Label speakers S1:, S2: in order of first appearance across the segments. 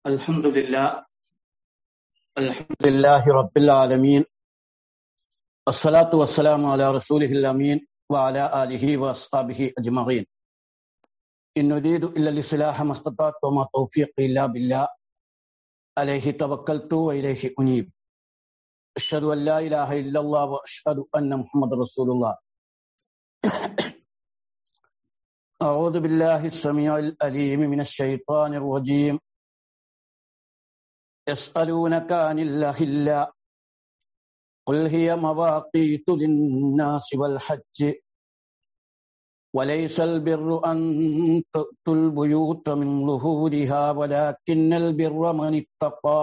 S1: الحمد لله الحمد لله رب العالمين الصلاة والسلام على رسوله الأمين وعلى آله وأصحابه أجمعين إن نريد إلا الإصلاح ما استطعت وما توفيقي إلا بالله عليه توكلت وإليه أنيب أشهد أن لا إله إلا الله وأشهد أن محمد رسول الله أعوذ بالله السميع الأليم من الشيطان الرجيم يسألونك عن الله إلا قل هي مواقيت للناس والحج وليس البر أن تأتوا البيوت من ظهورها ولكن البر من اتقى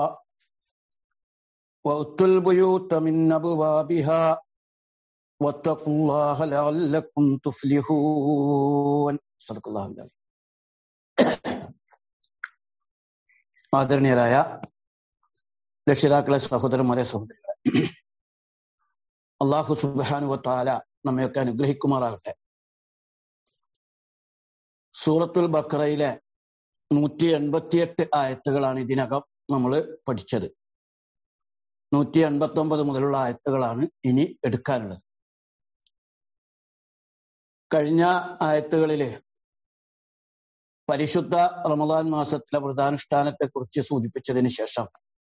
S1: وأتوا البيوت من أبوابها واتقوا الله لعلكم تفلحون صدق الله العظيم ആദരണീയരായ രക്ഷിതാക്കളെ സഹോദരന്മാരെ സഹോദരികളെ അള്ളാഹു സുബാനു താല നമ്മയൊക്കെ അനുഗ്രഹിക്കുമാറാകട്ടെ സൂറത്തുൽ ബക്രയിലെ നൂറ്റി എൺപത്തിയെട്ട് ആയത്തുകളാണ് ഇതിനകം നമ്മൾ പഠിച്ചത് നൂറ്റി എൺപത്തി ഒമ്പത് മുതലുള്ള ആയത്തുകളാണ് ഇനി എടുക്കാനുള്ളത് കഴിഞ്ഞ ആയത്തുകളില് പരിശുദ്ധ റമദാൻ മാസത്തിലെ വ്രതാനുഷ്ഠാനത്തെ കുറിച്ച് സൂചിപ്പിച്ചതിന് ശേഷം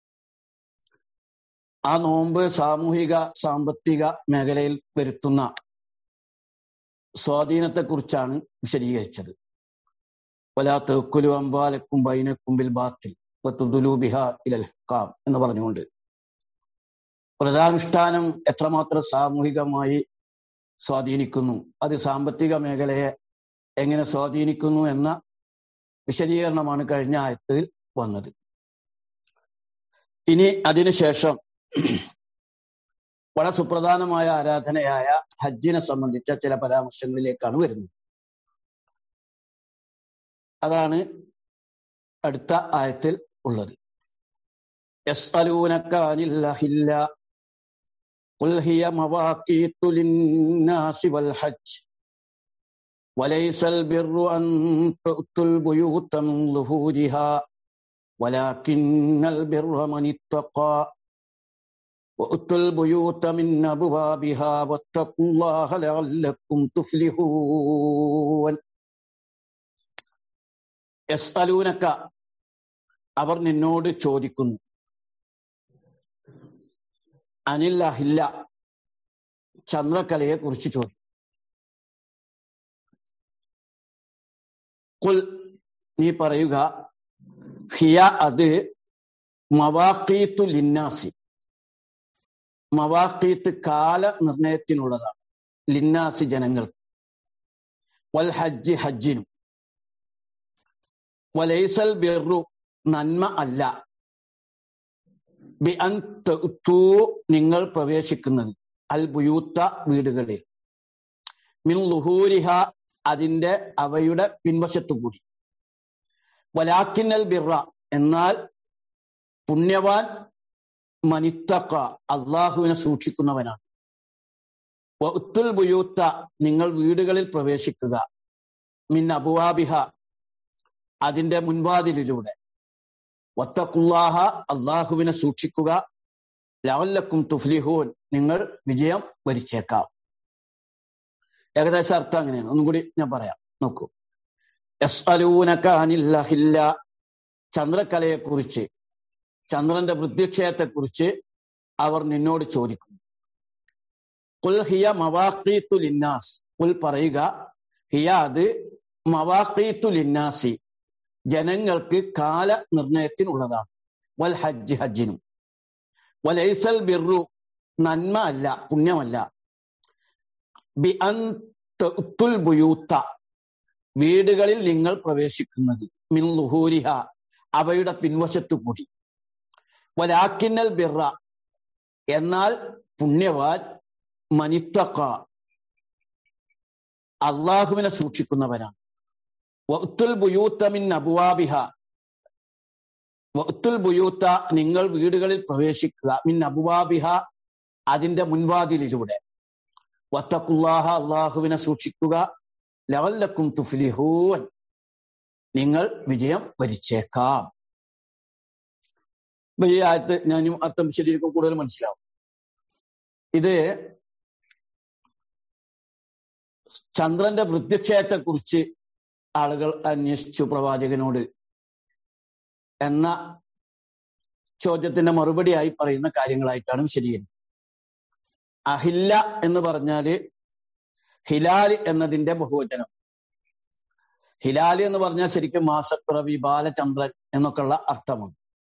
S1: ആ നോമ്പ് സാമൂഹിക സാമ്പത്തിക മേഖലയിൽ വരുത്തുന്ന സ്വാധീനത്തെക്കുറിച്ചാണ് വിശദീകരിച്ചത് വലാ തെക്കുലു അമ്പാലക്കും ബൈനക്കുമ്പിൽ ബാത്തിൽ ബിഹ ഇലൽ കാം എന്ന് പറഞ്ഞുകൊണ്ട് വ്രതാനുഷ്ഠാനം എത്രമാത്രം സാമൂഹികമായി സ്വാധീനിക്കുന്നു അത് സാമ്പത്തിക മേഖലയെ എങ്ങനെ സ്വാധീനിക്കുന്നു എന്ന വിശദീകരണമാണ് കഴിഞ്ഞ ആയത്തിൽ വന്നത് ഇനി അതിനുശേഷം വളരെ സുപ്രധാനമായ ആരാധനയായ ഹജ്ജിനെ സംബന്ധിച്ച ചില പരാമർശങ്ങളിലേക്കാണ് വരുന്നത് അതാണ് അടുത്ത ആയത്തിൽ ഉള്ളത് قل هي مواقيت للناس والحج وليس البر أن تؤتوا البيوت من ظهورها ولكن البر من اتقى وأتوا البيوت من أبوابها واتقوا الله لعلكم تفلحون يسألونك അവർ നിന്നോട് ചോദിക്കുന്നു അനില്ല ചന്ദ്രകലയെ കുറിച്ച് ചോദിക്കും കുൽ നീ പറയുക ഹിയ അത് മവാക്കീത്തു ലിന്നാസി മവാക്കീത്ത് കാല നിർണയത്തിനുള്ളതാണ് ലിന്നാസി ജനങ്ങൾക്ക് വൽ ഹജ്ജ് ഹജ്ജിനും വലൈസൽ ബിറു നന്മ അല്ല ബി അൻ നിങ്ങൾ പ്രവേശിക്കുന്നത് അൽ ബുയൂത്ത വീടുകളിൽ മിൻ ലുഹൂരിഹ അതിന്റെ അവയുടെ പിൻവശത്തു കൂടി വലാക്കിന്നൽ ബിറ എന്നാൽ പുണ്യവാൻ മനിത്തക്ക അള്ളാഹുവിനെ സൂക്ഷിക്കുന്നവനാണ് ഉത്തുൽ ബുയൂത്ത നിങ്ങൾ വീടുകളിൽ പ്രവേശിക്കുക മിൻ അബുവാബിഹ അതിന്റെ മുൻവാതിലിലൂടെ വത്തക്കുല്ലാഹ അള്ളാഹുവിനെ സൂക്ഷിക്കുക ലവല്ലക്കും തുഫ്ലിഹൂൻ നിങ്ങൾ വിജയം വരിച്ചേക്കാം ഏകദേശം അർത്ഥം അങ്ങനെയാണ് ഒന്നും കൂടി ഞാൻ പറയാം നോക്കൂ യസ്അലൂനക്കാനില്ല ചന്ദ്രകലയെ കുറിച്ച് ചന്ദ്രന്റെ വൃദ്ധിക്ഷയത്തെ കുറിച്ച് അവർ നിന്നോട് ചോദിക്കുന്നു കുൽ ഹിയ മവാഖീത്തു ലിന്നാസ് കുൽ പറയുക ഹിയ അത് മവാഖീത്തു ലിന്നാസി ജനങ്ങൾക്ക് കാല നിർണയത്തിനുള്ളതാണ് വൽ ഹജ്ജ് ഹജ്ജിനും വലൈസൽ ബിറു നന്മ അല്ല പുണ്യമല്ല ബി അൻതുൽ ബുയൂത്ത വീടുകളിൽ നിങ്ങൾ പ്രവേശിക്കുന്നത് മിൻ ലുഹൂരിഹ അവയുടെ പിൻവശത്തു കൂടി വലാക്കിന്നൽ ബിറ എന്നാൽ പുണ്യവാൻ മനിത്തക്ക അള്ളാഹുവിനെ സൂക്ഷിക്കുന്നവരാണ് വത്തുൽ ബുയൂത്ത മിൻ അബുവാബിഹ വത്തുൽ ബുയൂത്ത നിങ്ങൾ വീടുകളിൽ പ്രവേശിക്കുക മിൻ അബുവാബിഹ അതിന്റെ മുൻവാതിലിലൂടെ വത്തക്കുല്ലാഹ അള്ളാഹുവിനെ സൂക്ഷിക്കുക ലവല്ലക്കും തുഫ്ലിഹൂൻ നിങ്ങൾ വിജയം വരിച്ചേക്കാം അപ്പൊ ഈ ആയത്ത് ഞാനും അർത്ഥം ശരിക്കും കൂടുതൽ മനസ്സിലാവും ഇത് ചന്ദ്രന്റെ വൃദ്ധിക്ഷയത്തെ കുറിച്ച് ആളുകൾ അന്വേഷിച്ചു പ്രവാചകനോട് എന്ന ചോദ്യത്തിന്റെ മറുപടിയായി പറയുന്ന കാര്യങ്ങളായിട്ടാണ് വിശദീകരിക്കുന്നത് അഹില്ല എന്ന് പറഞ്ഞാല് ഹിലാൽ എന്നതിന്റെ ബഹുവചനം ഹിലാൽ എന്ന് പറഞ്ഞാൽ ശരിക്കും മാസപ്പിറവി ബാലചന്ദ്രൻ എന്നൊക്കെയുള്ള അർത്ഥമാണ്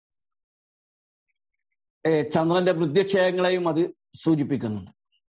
S1: ചന്ദ്രന്റെ വൃദ്ധിക്ഷയങ്ങളെയും അത് സൂചിപ്പിക്കുന്നുണ്ട്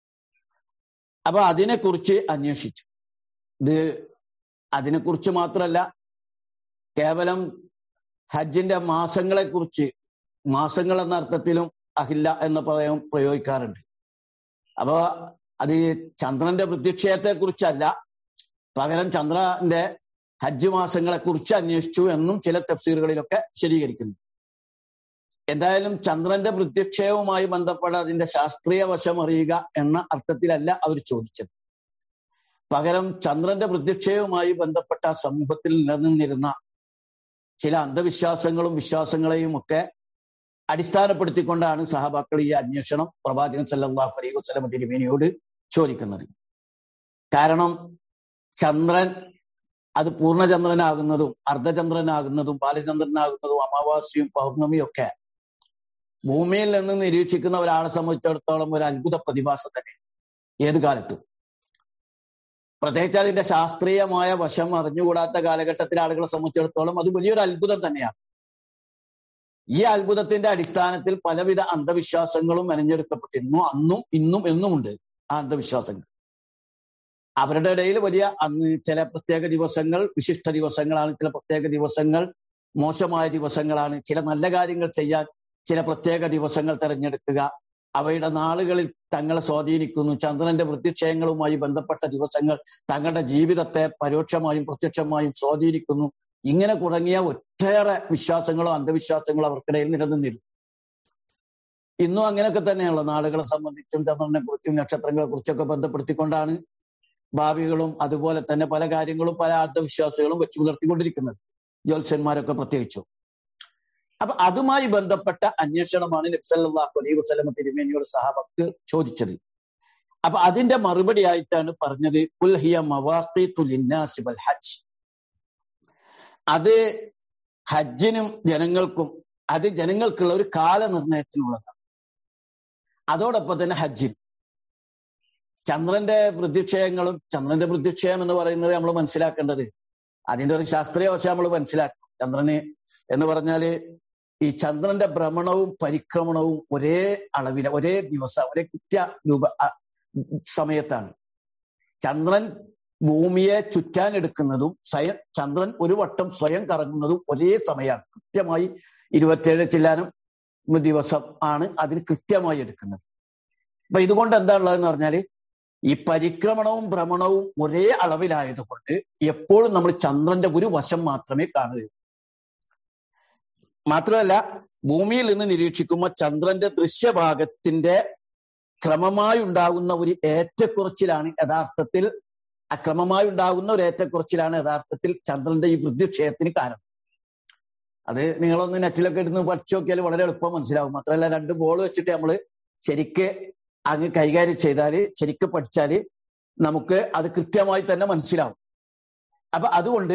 S1: അപ്പൊ അതിനെക്കുറിച്ച് അന്വേഷിച്ചു ഇത് അതിനെക്കുറിച്ച് മാത്രമല്ല കേവലം ഹജ്ജിന്റെ മാസങ്ങളെ കുറിച്ച് മാസങ്ങൾ എന്ന അർത്ഥത്തിലും അഹില്ല എന്ന പദം പ്രയോഗിക്കാറുണ്ട് അപ്പൊ അത് ചന്ദ്രന്റെ വൃദ്ധിക്ഷയത്തെ കുറിച്ചല്ല പകരം ചന്ദ്രന്റെ ഹജ്ജ് മാസങ്ങളെ കുറിച്ച് അന്വേഷിച്ചു എന്നും ചില തഫ്സീറുകളിലൊക്കെ ശരീകരിക്കുന്നു എന്തായാലും ചന്ദ്രന്റെ വൃദ്ധിക്ഷയവുമായി ബന്ധപ്പെട്ട അതിന്റെ ശാസ്ത്രീയ വശം അറിയുക എന്ന അർത്ഥത്തിലല്ല അവർ ചോദിച്ചത് പകരം ചന്ദ്രന്റെ വൃദ്ധിക്ഷയവുമായി ബന്ധപ്പെട്ട സമൂഹത്തിൽ നിലനിന്നിരുന്ന ചില അന്ധവിശ്വാസങ്ങളും വിശ്വാസങ്ങളെയും ഒക്കെ അടിസ്ഥാനപ്പെടുത്തിക്കൊണ്ടാണ് സഹബാക്കൾ ഈ അന്വേഷണം പ്രവാചകൻ സല്ലാഹു അലൈഹി വസ്ലമ തിരുമേനിയോട് ചോദിക്കുന്നത് കാരണം ചന്ദ്രൻ അത് പൂർണ്ണചന്ദ്രനാകുന്നതും അർദ്ധചന്ദ്രനാകുന്നതും ബാലചന്ദ്രനാകുന്നതും അമാവാസ്യയും പൗർണമിയും ഒക്കെ ഭൂമിയിൽ നിന്ന് നിരീക്ഷിക്കുന്ന ഒരാളെ സംബന്ധിച്ചിടത്തോളം ഒരു അത്ഭുത പ്രതിഭാസം തന്നെ ഏത് കാലത്തും പ്രത്യേകിച്ച് അതിന്റെ ശാസ്ത്രീയമായ വശം അറിഞ്ഞുകൂടാത്ത കാലഘട്ടത്തിലെ ആളുകളെ സംബന്ധിച്ചിടത്തോളം അത് വലിയൊരു അത്ഭുതം തന്നെയാണ് ഈ അത്ഭുതത്തിന്റെ അടിസ്ഥാനത്തിൽ പലവിധ അന്ധവിശ്വാസങ്ങളും മെനഞ്ഞെടുക്കപ്പെട്ടിരുന്നു അന്നും ഇന്നും എന്നുമുണ്ട് ആ അന്ധവിശ്വാസങ്ങൾ അവരുടെ ഇടയിൽ വലിയ അന്ന് ചില പ്രത്യേക ദിവസങ്ങൾ വിശിഷ്ട ദിവസങ്ങളാണ് ചില പ്രത്യേക ദിവസങ്ങൾ മോശമായ ദിവസങ്ങളാണ് ചില നല്ല കാര്യങ്ങൾ ചെയ്യാൻ ചില പ്രത്യേക ദിവസങ്ങൾ തിരഞ്ഞെടുക്കുക അവയുടെ നാളുകളിൽ തങ്ങളെ സ്വാധീനിക്കുന്നു ചന്ദ്രന്റെ വൃത്തിക്ഷയങ്ങളുമായി ബന്ധപ്പെട്ട ദിവസങ്ങൾ തങ്ങളുടെ ജീവിതത്തെ പരോക്ഷമായും പ്രത്യക്ഷമായും സ്വാധീനിക്കുന്നു ഇങ്ങനെ തുടങ്ങിയ ഒട്ടേറെ വിശ്വാസങ്ങളോ അന്ധവിശ്വാസങ്ങളോ അവർക്കിടയിൽ നിലനിന്നിരുന്നു ഇന്നും അങ്ങനെയൊക്കെ തന്നെയുള്ള നാളുകളെ സംബന്ധിച്ചും ചന്ദ്രനെ കുറിച്ചും നക്ഷത്രങ്ങളെ കുറിച്ചൊക്കെ ബന്ധപ്പെടുത്തിക്കൊണ്ടാണ് ഭാവികളും അതുപോലെ തന്നെ പല കാര്യങ്ങളും പല അന്ധവിശ്വാസികളും വെച്ചു പുലർത്തിക്കൊണ്ടിരിക്കുന്നത് ജ്യോത്സ്യന്മാരൊക്കെ പ്രത്യേകിച്ചു അപ്പൊ അതുമായി ബന്ധപ്പെട്ട അന്വേഷണമാണ് നബ്സല്ലാഹു അലൈഹി വസ്ലമ തിരുമേനിയോട് സഹാബക്ക് ചോദിച്ചത് അപ്പൊ അതിന്റെ മറുപടി ആയിട്ടാണ് പറഞ്ഞത് ഉൽഹിയ മവാഖിത്തുൽ ഹജ്ജ് അത് ഹജ്ജിനും ജനങ്ങൾക്കും അത് ജനങ്ങൾക്കുള്ള ഒരു കാലനിർണയത്തിനുള്ളതാണ് അതോടൊപ്പം തന്നെ ഹജ്ജിന് ചന്ദ്രന്റെ വൃദ്ധിക്ഷയങ്ങളും ചന്ദ്രന്റെ വൃദ്ധിക്ഷയം എന്ന് പറയുന്നത് നമ്മൾ മനസ്സിലാക്കേണ്ടത് അതിന്റെ ഒരു ശാസ്ത്രീയ വശം നമ്മൾ മനസ്സിലാക്കണം ചന്ദ്രന് എന്ന് പറഞ്ഞാല് ഈ ചന്ദ്രന്റെ ഭ്രമണവും പരിക്രമണവും ഒരേ അളവിൽ ഒരേ ദിവസം ഒരേ കൃത്യ രൂപ സമയത്താണ് ചന്ദ്രൻ ഭൂമിയെ ചുറ്റാൻ എടുക്കുന്നതും സ്വയം ചന്ദ്രൻ ഒരു വട്ടം സ്വയം കറങ്ങുന്നതും ഒരേ സമയമാണ് കൃത്യമായി ഇരുപത്തിയേഴ് ചില്ലാനും ദിവസം ആണ് അതിന് കൃത്യമായി എടുക്കുന്നത് അപ്പൊ ഇതുകൊണ്ട് എന്താണുള്ളതെന്ന് പറഞ്ഞാല് ഈ പരിക്രമണവും ഭ്രമണവും ഒരേ അളവിലായതുകൊണ്ട് എപ്പോഴും നമ്മൾ ചന്ദ്രന്റെ ഒരു വശം മാത്രമേ കാണുകയുള്ളൂ മാത്രമല്ല ഭൂമിയിൽ നിന്ന് നിരീക്ഷിക്കുമ്പോൾ ചന്ദ്രന്റെ ദൃശ്യഭാഗത്തിന്റെ ക്രമമായി ഉണ്ടാകുന്ന ഒരു ഏറ്റക്കുറച്ചിലാണ് യഥാർത്ഥത്തിൽ അക്രമമായി ഉണ്ടാകുന്ന ഒരു ഏറ്റക്കുറച്ചിലാണ് യഥാർത്ഥത്തിൽ ചന്ദ്രന്റെ ഈ വൃദ്ധിക്ഷയത്തിന് കാരണം അത് നിങ്ങളൊന്ന് നെറ്റിലൊക്കെ ഇരുന്ന് പഠിച്ചു നോക്കിയാൽ വളരെ എളുപ്പം മനസ്സിലാവും മാത്രമല്ല രണ്ട് ബോൾ വെച്ചിട്ട് നമ്മൾ ശരിക്ക് അങ്ങ് കൈകാര്യം ചെയ്താല് ശരിക്ക് പഠിച്ചാല് നമുക്ക് അത് കൃത്യമായി തന്നെ മനസ്സിലാവും അപ്പൊ അതുകൊണ്ട്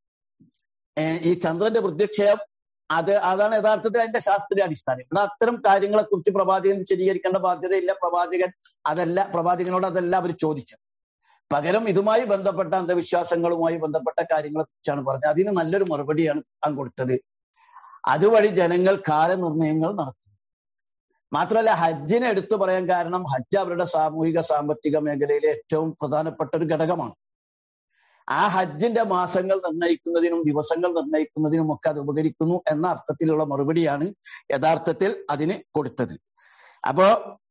S1: ഈ ചന്ദ്രന്റെ വൃദ്ധിക്ഷയം അത് അതാണ് യഥാർത്ഥത്തിൽ അതിന്റെ ശാസ്ത്രീയ അടിസ്ഥാനം ഇവിടെ അത്തരം കാര്യങ്ങളെ കുറിച്ച് പ്രവാചകൻ വിശദീകരിക്കേണ്ട ബാധ്യതയില്ല പ്രവാചകൻ അതല്ല പ്രവാചകനോട് അതല്ല അവർ ചോദിച്ചത് പകരം ഇതുമായി ബന്ധപ്പെട്ട അന്ധവിശ്വാസങ്ങളുമായി ബന്ധപ്പെട്ട കാര്യങ്ങളെ കുറിച്ചാണ് പറഞ്ഞത് അതിന് നല്ലൊരു മറുപടിയാണ് താൻ കൊടുത്തത് അതുവഴി ജനങ്ങൾ കാലനിർണയങ്ങൾ നടത്തുന്നു മാത്രമല്ല ഹജ്ജിനെ എടുത്തു പറയാൻ കാരണം ഹജ്ജ് അവരുടെ സാമൂഹിക സാമ്പത്തിക മേഖലയിലെ ഏറ്റവും പ്രധാനപ്പെട്ട ഒരു ഘടകമാണ് ആ ഹജ്ജിന്റെ മാസങ്ങൾ നിർണ്ണയിക്കുന്നതിനും ദിവസങ്ങൾ നിർണ്ണയിക്കുന്നതിനും ഒക്കെ അത് ഉപകരിക്കുന്നു എന്ന അർത്ഥത്തിലുള്ള മറുപടിയാണ് യഥാർത്ഥത്തിൽ അതിന് കൊടുത്തത് അപ്പോ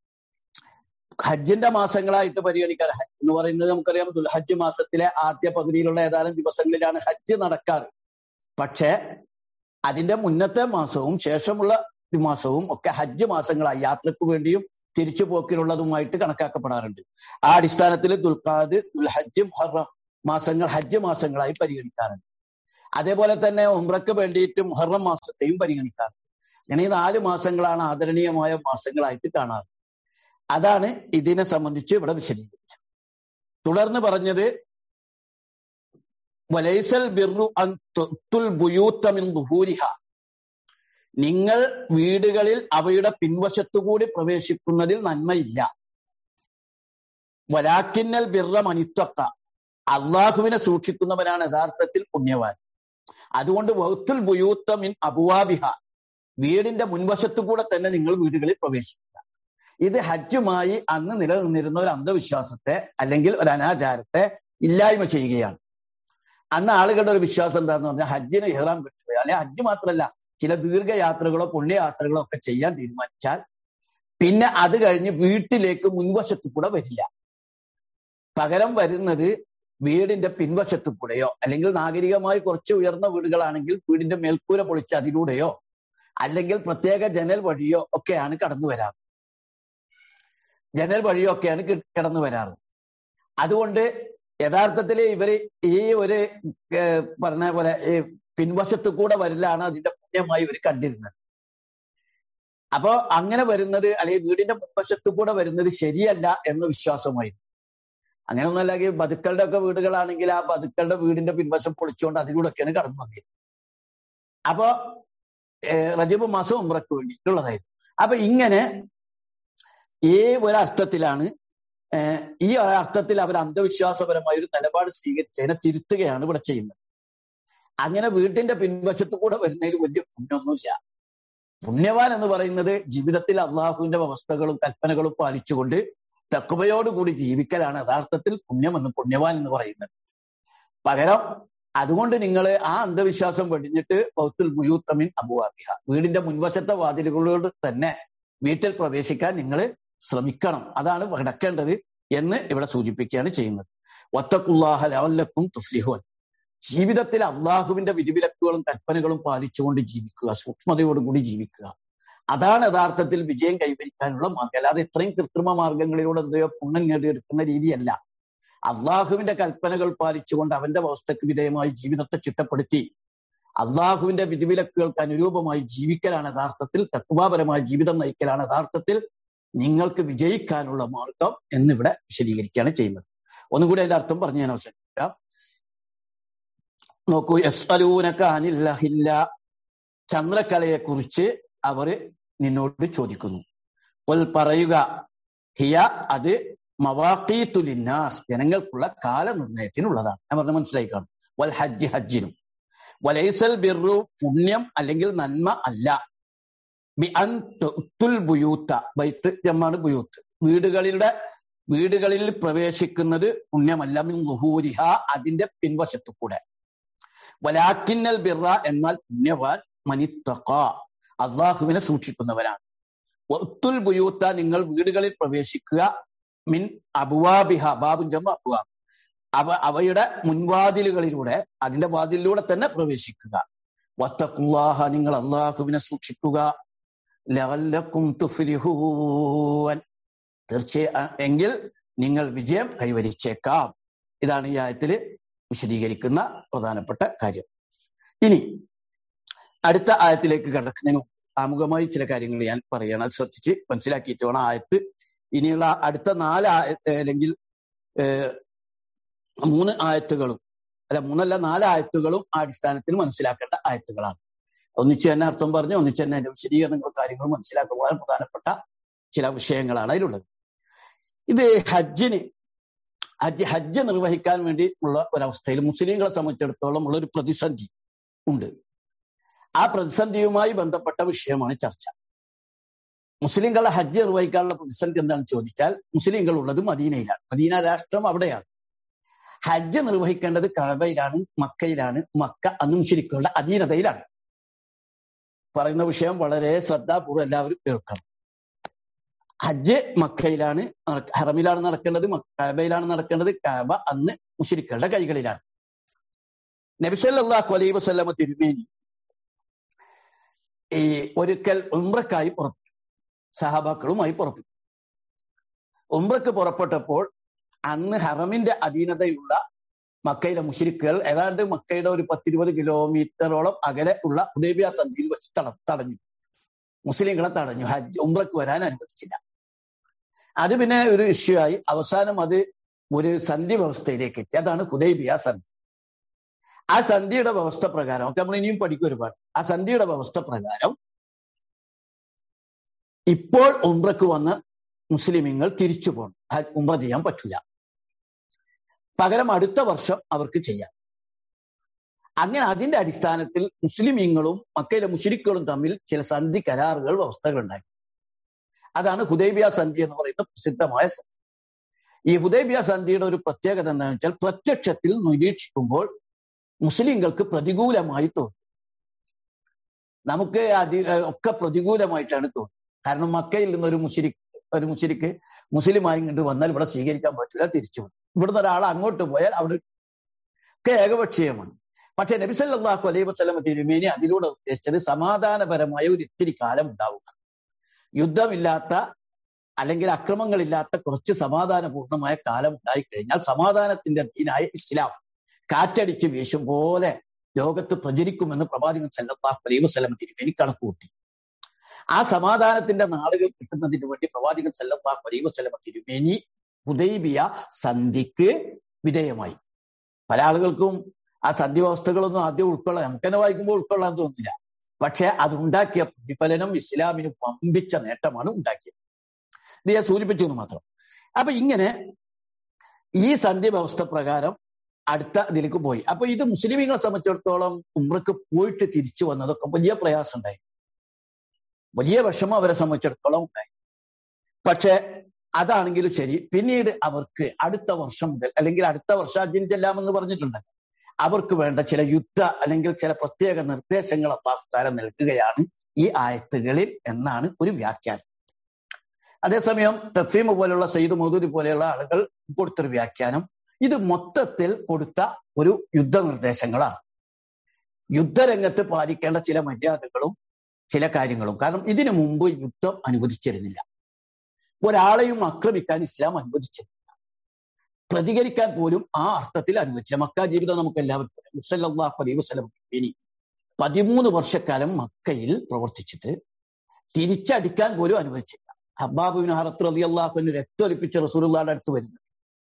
S1: ഹജ്ജിന്റെ മാസങ്ങളായിട്ട് പരിഗണിക്കാറ് ഹജ്ജ് എന്ന് പറയുന്നത് നമുക്കറിയാം ദുൽഹജ്ജ് മാസത്തിലെ ആദ്യ പകുതിയിലുള്ള ഏതാനും ദിവസങ്ങളിലാണ് ഹജ്ജ് നടക്കാറ് പക്ഷേ അതിന്റെ മുന്നത്തെ മാസവും ശേഷമുള്ള മാസവും ഒക്കെ ഹജ്ജ് മാസങ്ങളായി യാത്രക്ക് വേണ്ടിയും തിരിച്ചു പോക്കിനുള്ളതുമായിട്ട് കണക്കാക്കപ്പെടാറുണ്ട് ആ അടിസ്ഥാനത്തിൽ ദുൽഖാദ് ദുൽഹജ്ജ് മുഹറം മാസങ്ങൾ ഹജ്ജ് മാസങ്ങളായി പരിഗണിക്കാറുണ്ട് അതേപോലെ തന്നെ ഉംറയ്ക്ക് വേണ്ടിയിട്ട് മുഹറം മാസത്തെയും പരിഗണിക്കാറുണ്ട് ഇങ്ങനെ ഈ നാല് മാസങ്ങളാണ് ആദരണീയമായ മാസങ്ങളായിട്ട് കാണാറ് അതാണ് ഇതിനെ സംബന്ധിച്ച് ഇവിടെ വിശദീകരിച്ചത് തുടർന്ന് പറഞ്ഞത് വലൈസൽ ബിർറു അൻ തുൽ ബുയൂത്തമിൻ ദുഹൂരിഹ നിങ്ങൾ വീടുകളിൽ അവയുടെ പിൻവശത്തുകൂടി പ്രവേശിക്കുന്നതിൽ നന്മയില്ല വലാക്കിന്നൽ ബിർറ മനിത്വക്ക അള്ളാഹുവിനെ സൂക്ഷിക്കുന്നവനാണ് യഥാർത്ഥത്തിൽ പുണ്യവാൻ അതുകൊണ്ട് വൗത്തുൽ ബുയൂത്ത മിൻ അബുവാബിഹ വീടിന്റെ മുൻവശത്തു കൂടെ തന്നെ നിങ്ങൾ വീടുകളിൽ പ്രവേശിക്കുക ഇത് ഹജ്ജുമായി അന്ന് നിലനിന്നിരുന്ന ഒരു അന്ധവിശ്വാസത്തെ അല്ലെങ്കിൽ ഒരു അനാചാരത്തെ ഇല്ലായ്മ ചെയ്യുകയാണ് അന്ന് ആളുകളുടെ ഒരു വിശ്വാസം എന്താന്ന് പറഞ്ഞാൽ ഹജ്ജിന് ഇഹ്റാം കിട്ടുക അല്ലെ ഹജ്ജ് മാത്രമല്ല ചില ദീർഘയാത്രകളോ പുണ്യയാത്രകളോ ഒക്കെ ചെയ്യാൻ തീരുമാനിച്ചാൽ പിന്നെ അത് കഴിഞ്ഞ് വീട്ടിലേക്ക് മുൻവശത്തു കൂടെ വരില്ല പകരം വരുന്നത് വീടിന്റെ പിൻവശത്തു കൂടെയോ അല്ലെങ്കിൽ നാഗരികമായി കുറച്ച് ഉയർന്ന വീടുകളാണെങ്കിൽ വീടിന്റെ മേൽക്കൂര പൊളിച്ച് അതിലൂടെയോ അല്ലെങ്കിൽ പ്രത്യേക ജനൽ വഴിയോ ഒക്കെയാണ് കടന്നു വരാറ് ജനൽ വഴിയോ ഒക്കെയാണ് കടന്നു വരാറ് അതുകൊണ്ട് യഥാർത്ഥത്തിൽ ഇവര് ഈ ഒരു പറഞ്ഞ പോലെ ഈ പിൻവശത്തു കൂടെ വരലാണ് അതിന്റെ പുണ്യമായി ഇവർ കണ്ടിരുന്നത് അപ്പോ അങ്ങനെ വരുന്നത് അല്ലെങ്കിൽ വീടിന്റെ മുൻവശത്തു കൂടെ വരുന്നത് ശരിയല്ല എന്ന വിശ്വാസമായിരുന്നു അങ്ങനെ ഒന്നല്ലെങ്കിൽ ബതുക്കളുടെ ഒക്കെ വീടുകളാണെങ്കിൽ ആ ബതുക്കളുടെ വീടിന്റെ പിൻവശം പൊളിച്ചുകൊണ്ട് അതിലൂടെ ഒക്കെയാണ് കടന്നു വന്നത് അപ്പോ റജബ് മാസം ഉമ്രക്ക് വേണ്ടിയിട്ടുള്ളതായിരുന്നു അപ്പൊ ഇങ്ങനെ ഈ ഒരർത്ഥത്തിലാണ് ഈ അർത്ഥത്തിൽ അവർ അന്ധവിശ്വാസപരമായ ഒരു നിലപാട് സ്വീകരിച്ചതിനെ തിരുത്തുകയാണ് ഇവിടെ ചെയ്യുന്നത് അങ്ങനെ വീട്ടിന്റെ പിൻവശത്ത് കൂടെ വരുന്നതിൽ വലിയ പുണ്യമൊന്നുമില്ല പുണ്യവാൻ എന്ന് പറയുന്നത് ജീവിതത്തിൽ അള്ളാഹുവിന്റെ വ്യവസ്ഥകളും കൽപ്പനകളും പാലിച്ചുകൊണ്ട് തക്കുവയോടുകൂടി ജീവിക്കലാണ് യഥാർത്ഥത്തിൽ പുണ്യമെന്ന് പുണ്യവാൻ എന്ന് പറയുന്നത് പകരം അതുകൊണ്ട് നിങ്ങൾ ആ അന്ധവിശ്വാസം വെടിഞ്ഞിട്ട് ബൗത്തുൽ ബുയൂത്തമിൻ അബുവാബിഹ വീടിന്റെ മുൻവശത്തെ വാതിലുകളോട് തന്നെ വീട്ടിൽ പ്രവേശിക്കാൻ നിങ്ങൾ ശ്രമിക്കണം അതാണ് കിടക്കേണ്ടത് എന്ന് ഇവിടെ സൂചിപ്പിക്കുകയാണ് ചെയ്യുന്നത് ഒത്തക്കുല്ലാഹ ലവല്ലക്കും തുഫ്ലിഹോൻ ജീവിതത്തിൽ അള്ളാഹുവിന്റെ വിധിവിലക്കുകളും കൽപ്പനകളും പാലിച്ചുകൊണ്ട് ജീവിക്കുക സൂക്ഷ്മതയോടുകൂടി ജീവിക്കുക അതാണ് യഥാർത്ഥത്തിൽ വിജയം കൈവരിക്കാനുള്ള മാർഗം അല്ലാതെ ഇത്രയും കൃത്രിമ മാർഗങ്ങളിലൂടെ എന്തോ പുണ്യം നേടിയെടുക്കുന്ന രീതിയല്ല അള്ളാഹുവിന്റെ കൽപ്പനകൾ പാലിച്ചുകൊണ്ട് അവന്റെ വ്യവസ്ഥക്ക് വിധേയമായി ജീവിതത്തെ ചിട്ടപ്പെടുത്തി അള്ളാഹുവിന്റെ വിധിവിലക്കുകൾക്ക് അനുരൂപമായി ജീവിക്കലാണ് യഥാർത്ഥത്തിൽ തത്വാപരമായ ജീവിതം നയിക്കലാണ് യഥാർത്ഥത്തിൽ നിങ്ങൾക്ക് വിജയിക്കാനുള്ള മാർഗം എന്നിവിടെ വിശദീകരിക്കുകയാണ് ചെയ്യുന്നത് ഒന്നുകൂടി അതിന്റെ അർത്ഥം പറഞ്ഞു ഞാൻ അവസാനിപ്പിക്കാം നോക്കൂ യസ്അലൂനക അനില്ലഹില്ല ചന്ദ്രക്കലയെ കുറിച്ച് അവര് നിന്നോട് ചോദിക്കുന്നു ഒൽ പറയുക ഹിയ അത് മവാഖീത്തുലിന്നാസ് ജനങ്ങൾക്കുള്ള കാലനിർണയത്തിനുള്ളതാണ് ഞാൻ പറഞ്ഞ മനസ്സിലായി കാണും വൽ ഹജ്ജ് ഹജ്ജിനും വലൈസൽ ബിറു പുണ്യം അല്ലെങ്കിൽ നന്മ അല്ല ബി അൻ തുൽ ബുയൂത്ത ബൈത്ത് ജമ്മാണ് ബുയൂത്ത് വീടുകളിലെ വീടുകളിൽ പ്രവേശിക്കുന്നത് പുണ്യമല്ല മിൻ ലുഹൂരിഹ അതിന്റെ പിൻവശത്തു കൂടെ വലാക്കിന്നൽ ബിറ എന്നാൽ പുണ്യവാൻ മനിത്തക്ക അള്ളാഹുവിനെ സൂക്ഷിക്കുന്നവരാണ് ഒത്തുൽ ബുയൂത്ത നിങ്ങൾ വീടുകളിൽ പ്രവേശിക്കുക മിൻ അബുവാബിഹ ബാബുൻ ജമ്മ അബുവാബ് അവ അവയുടെ മുൻവാതിലുകളിലൂടെ അതിന്റെ വാതിലിലൂടെ തന്നെ പ്രവേശിക്കുക വത്തക്കുല്ലാഹ നിങ്ങൾ അള്ളാഹുവിനെ സൂക്ഷിക്കുക ലവല്ലക്കും തുഫ്ലിഹൂൻ തീർച്ചയായും എങ്കിൽ നിങ്ങൾ വിജയം കൈവരിച്ചേക്കാം ഇതാണ് ഈ ആയത്തിൽ വിശദീകരിക്കുന്ന പ്രധാനപ്പെട്ട കാര്യം ഇനി അടുത്ത ആയത്തിലേക്ക് കടക്കുന്നതിന് ആമുഖമായി ചില കാര്യങ്ങൾ ഞാൻ പറയണം ശ്രദ്ധിച്ച് മനസ്സിലാക്കിയിട്ട് വേണം ആയത്ത് ഇനിയുള്ള അടുത്ത നാല് അല്ലെങ്കിൽ മൂന്ന് ആയത്തുകളും അല്ല മൂന്നല്ല നാല് ആയത്തുകളും ആ അടിസ്ഥാനത്തിൽ മനസ്സിലാക്കേണ്ട ആയത്തുകളാണ് ഒന്നിച്ച് തന്നെ അർത്ഥം പറഞ്ഞു ഒന്നിച്ച് തന്നെ അതിന്റെ വിശദീകരണങ്ങളും കാര്യങ്ങളും മനസ്സിലാക്കുക വളരെ പ്രധാനപ്പെട്ട ചില വിഷയങ്ങളാണ് അതിലുള്ളത് ഇത് ഹജ്ജിന് ഹജ്ജ് ഹജ്ജ് നിർവഹിക്കാൻ വേണ്ടി ഉള്ള ഒരവസ്ഥയിൽ മുസ്ലിങ്ങളെ സംബന്ധിച്ചിടത്തോളം ഉള്ള ഒരു പ്രതിസന്ധി ഉണ്ട് ആ പ്രതിസന്ധിയുമായി ബന്ധപ്പെട്ട വിഷയമാണ് ചർച്ച മുസ്ലിങ്ങളെ ഹജ്ജ് നിർവഹിക്കാനുള്ള പ്രതിസന്ധി എന്താണെന്ന് ചോദിച്ചാൽ മുസ്ലിങ്ങൾ ഉള്ളത് മദീനയിലാണ് മദീന രാഷ്ട്രം അവിടെയാണ് ഹജ്ജ് നിർവഹിക്കേണ്ടത് കഴബയിലാണ് മക്കയിലാണ് മക്ക അന്ന് മുസ്ലിക്കുകളുടെ അധീനതയിലാണ് പറയുന്ന വിഷയം വളരെ ശ്രദ്ധാപൂർവ്വം എല്ലാവരും കേൾക്കണം ഹജ്ജ് മക്കയിലാണ് ഹറമിലാണ് നടക്കേണ്ടത് കഅബയിലാണ് നടക്കേണ്ടത് കഅബ അന്ന് മുസ്ലിക്കുകളുടെ കൈകളിലാണ് നബിസല്ലാഹു അലൈഹി വസല്ലമ തിരുമേനി ഈ ഒരിക്കൽ ഉംറക്കായി പുറപ്പെട്ടു സഹാബാക്കളുമായി പുറപ്പെട്ടു ഉംറക്ക് പുറപ്പെട്ടപ്പോൾ അന്ന് ഹറമിന്റെ അധീനതയുള്ള മക്കയിലെ മുഷിരിക്കുകൾ ഏതാണ്ട് മക്കയുടെ ഒരു പത്തിരുപത് കിലോമീറ്ററോളം അകലെ ഉള്ള ഉദയബിയ സന്ധിയിൽ വെച്ച് തട തടഞ്ഞു മുസ്ലിങ്ങളെ തടഞ്ഞു ഹജ്ജ് ഉംറക്ക് വരാൻ അനുവദിച്ചില്ല അത് പിന്നെ ഒരു ഇഷ്യൂ ആയി അവസാനം അത് ഒരു സന്ധി വ്യവസ്ഥയിലേക്ക് എത്തി അതാണ് ഹുദൈബിയ സന്ധി ആ സന്ധിയുടെ വ്യവസ്ഥ പ്രകാരം ഒക്കെ നമ്മൾ ഇനിയും പഠിക്കും ഒരുപാട് ആ സന്ധിയുടെ വ്യവസ്ഥ പ്രകാരം ഇപ്പോൾ ഉംറക്ക് വന്ന് മുസ്ലിമീങ്ങൾ തിരിച്ചു പോകണം ഹജ്ജ് ഉംറ ചെയ്യാൻ പറ്റില്ല പകരം അടുത്ത വർഷം അവർക്ക് ചെയ്യാം അങ്ങനെ അതിന്റെ അടിസ്ഥാനത്തിൽ മുസ്ലിമീങ്ങളും മക്കയിലെ മുഷിരിക്കുകളും തമ്മിൽ ചില സന്ധി കരാറുകൾ വ്യവസ്ഥകൾ ഉണ്ടായി അതാണ് ഹുദൈബിയ സന്ധി എന്ന് പറയുന്ന പ്രസിദ്ധമായ സന്ധി ഈ ഹുദൈബിയ സന്ധിയുടെ ഒരു പ്രത്യേകത എന്താണെന്ന് വെച്ചാൽ പ്രത്യക്ഷത്തിൽ നിരീക്ഷിക്കുമ്പോൾ മുസ്ലിങ്ങൾക്ക് പ്രതികൂലമായി തോന്നും നമുക്ക് അതി ഒക്കെ പ്രതികൂലമായിട്ടാണ് തോന്നുന്നത് കാരണം മക്കയിൽ നിന്ന് ഒരു മുഷിരിക്ക് ഒരു മുഷിരിക്ക് മുസ്ലിമായി ഇങ്ങോട്ട് വന്നാൽ ഇവിടെ സ്വീകരിക്കാൻ പറ്റില്ല തിരിച്ചു വരും ഇവിടുന്ന് ഒരാൾ അങ്ങോട്ട് പോയാൽ അവിടെ ഒക്കെ ഏകപക്ഷീയമാണ് പക്ഷെ നബിസല്ലാഹു അലൈഹി വസ്ലമ തിരുമേനി അതിലൂടെ ഉദ്ദേശിച്ചത് സമാധാനപരമായ ഒരു ഇത്തിരി കാലം ഉണ്ടാവുക യുദ്ധമില്ലാത്ത അല്ലെങ്കിൽ അക്രമങ്ങളില്ലാത്ത കുറച്ച് സമാധാനപൂർണമായ കാലം ഉണ്ടായിക്കഴിഞ്ഞാൽ സമാധാനത്തിന്റെ ദീനായ ഇസ്ലാം കാറ്റടിച്ച് വീശും പോലെ ലോകത്ത് പ്രചരിക്കുമെന്ന് പ്രവാചകൻ സല്ലാഹു അലൈഹി വസ്ലം തിരുമേനി കണക്കുകൂട്ടി ആ സമാധാനത്തിന്റെ നാളുകൾ കിട്ടുന്നതിന് വേണ്ടി പ്രവാചകൻ സല്ലാഹു അലൈഹി വസ്ലമ തിരുമേനി ഹുദൈബിയ സന്ധിക്ക് വിധേയമായി പല ആളുകൾക്കും ആ സന്ധി വ്യവസ്ഥകളൊന്നും ആദ്യം ഉൾക്കൊള്ളാൻ നമുക്ക് തന്നെ വായിക്കുമ്പോൾ ഉൾക്കൊള്ളാൻ തോന്നില്ല പക്ഷെ അതുണ്ടാക്കിയ പ്രതിഫലനം ഇസ്ലാമിന് വമ്പിച്ച നേട്ടമാണ് ഉണ്ടാക്കിയത് ഇത് ഞാൻ സൂചിപ്പിച്ചു എന്ന് മാത്രം അപ്പൊ ഇങ്ങനെ ഈ സന്ധി വ്യവസ്ഥ പ്രകാരം അടുത്ത ഇതിലേക്ക് പോയി അപ്പൊ ഇത് മുസ്ലിമീങ്ങളെ സംബന്ധിച്ചിടത്തോളം ഉമ്രക്ക് പോയിട്ട് തിരിച്ചു വന്നതൊക്കെ വലിയ പ്രയാസം ഉണ്ടായി വലിയ വിഷമം അവരെ സംബന്ധിച്ചിടത്തോളം ഉണ്ടായി പക്ഷെ അതാണെങ്കിലും ശരി പിന്നീട് അവർക്ക് അടുത്ത വർഷം മുതൽ അല്ലെങ്കിൽ അടുത്ത വർഷം അജിൻ ചെല്ലാമെന്ന് പറഞ്ഞിട്ടുണ്ട് അവർക്ക് വേണ്ട ചില യുദ്ധ അല്ലെങ്കിൽ ചില പ്രത്യേക നിർദ്ദേശങ്ങൾ അള്ളാഹുത്താരം നൽകുകയാണ് ഈ ആയത്തുകളിൽ എന്നാണ് ഒരു വ്യാഖ്യാനം അതേസമയം തഫീം പോലെയുള്ള സയ്യിദ് മൗദൂദി പോലെയുള്ള ആളുകൾ കൊടുത്തൊരു വ്യാഖ്യാനം ഇത് മൊത്തത്തിൽ കൊടുത്ത ഒരു യുദ്ധനിർദ്ദേശങ്ങളാണ് യുദ്ധരംഗത്ത് പാലിക്കേണ്ട ചില മര്യാദകളും ചില കാര്യങ്ങളും കാരണം ഇതിനു മുമ്പ് യുദ്ധം അനുവദിച്ചിരുന്നില്ല ഒരാളെയും ആക്രമിക്കാൻ ഇസ്ലാം അനുവദിച്ചിരുന്നില്ല പ്രതികരിക്കാൻ പോലും ആ അർത്ഥത്തിൽ അനുവദിച്ചില്ല മക്ക ജീവിതം നമുക്ക് എല്ലാവർക്കും മുസല്ലാഹു അലൈഹി വസ്ലം ഇനി പതിമൂന്ന് വർഷക്കാലം മക്കയിൽ പ്രവർത്തിച്ചിട്ട് തിരിച്ചടിക്കാൻ പോലും അനുവദിച്ചില്ല ഹബ്ബാബുവിന് ഹറത്ത് അലി അള്ളാഹുവിന് രക്തമൊലിപ്പിച്ച റസൂലുള്ളാടെ അടുത്ത് വരുന്നത്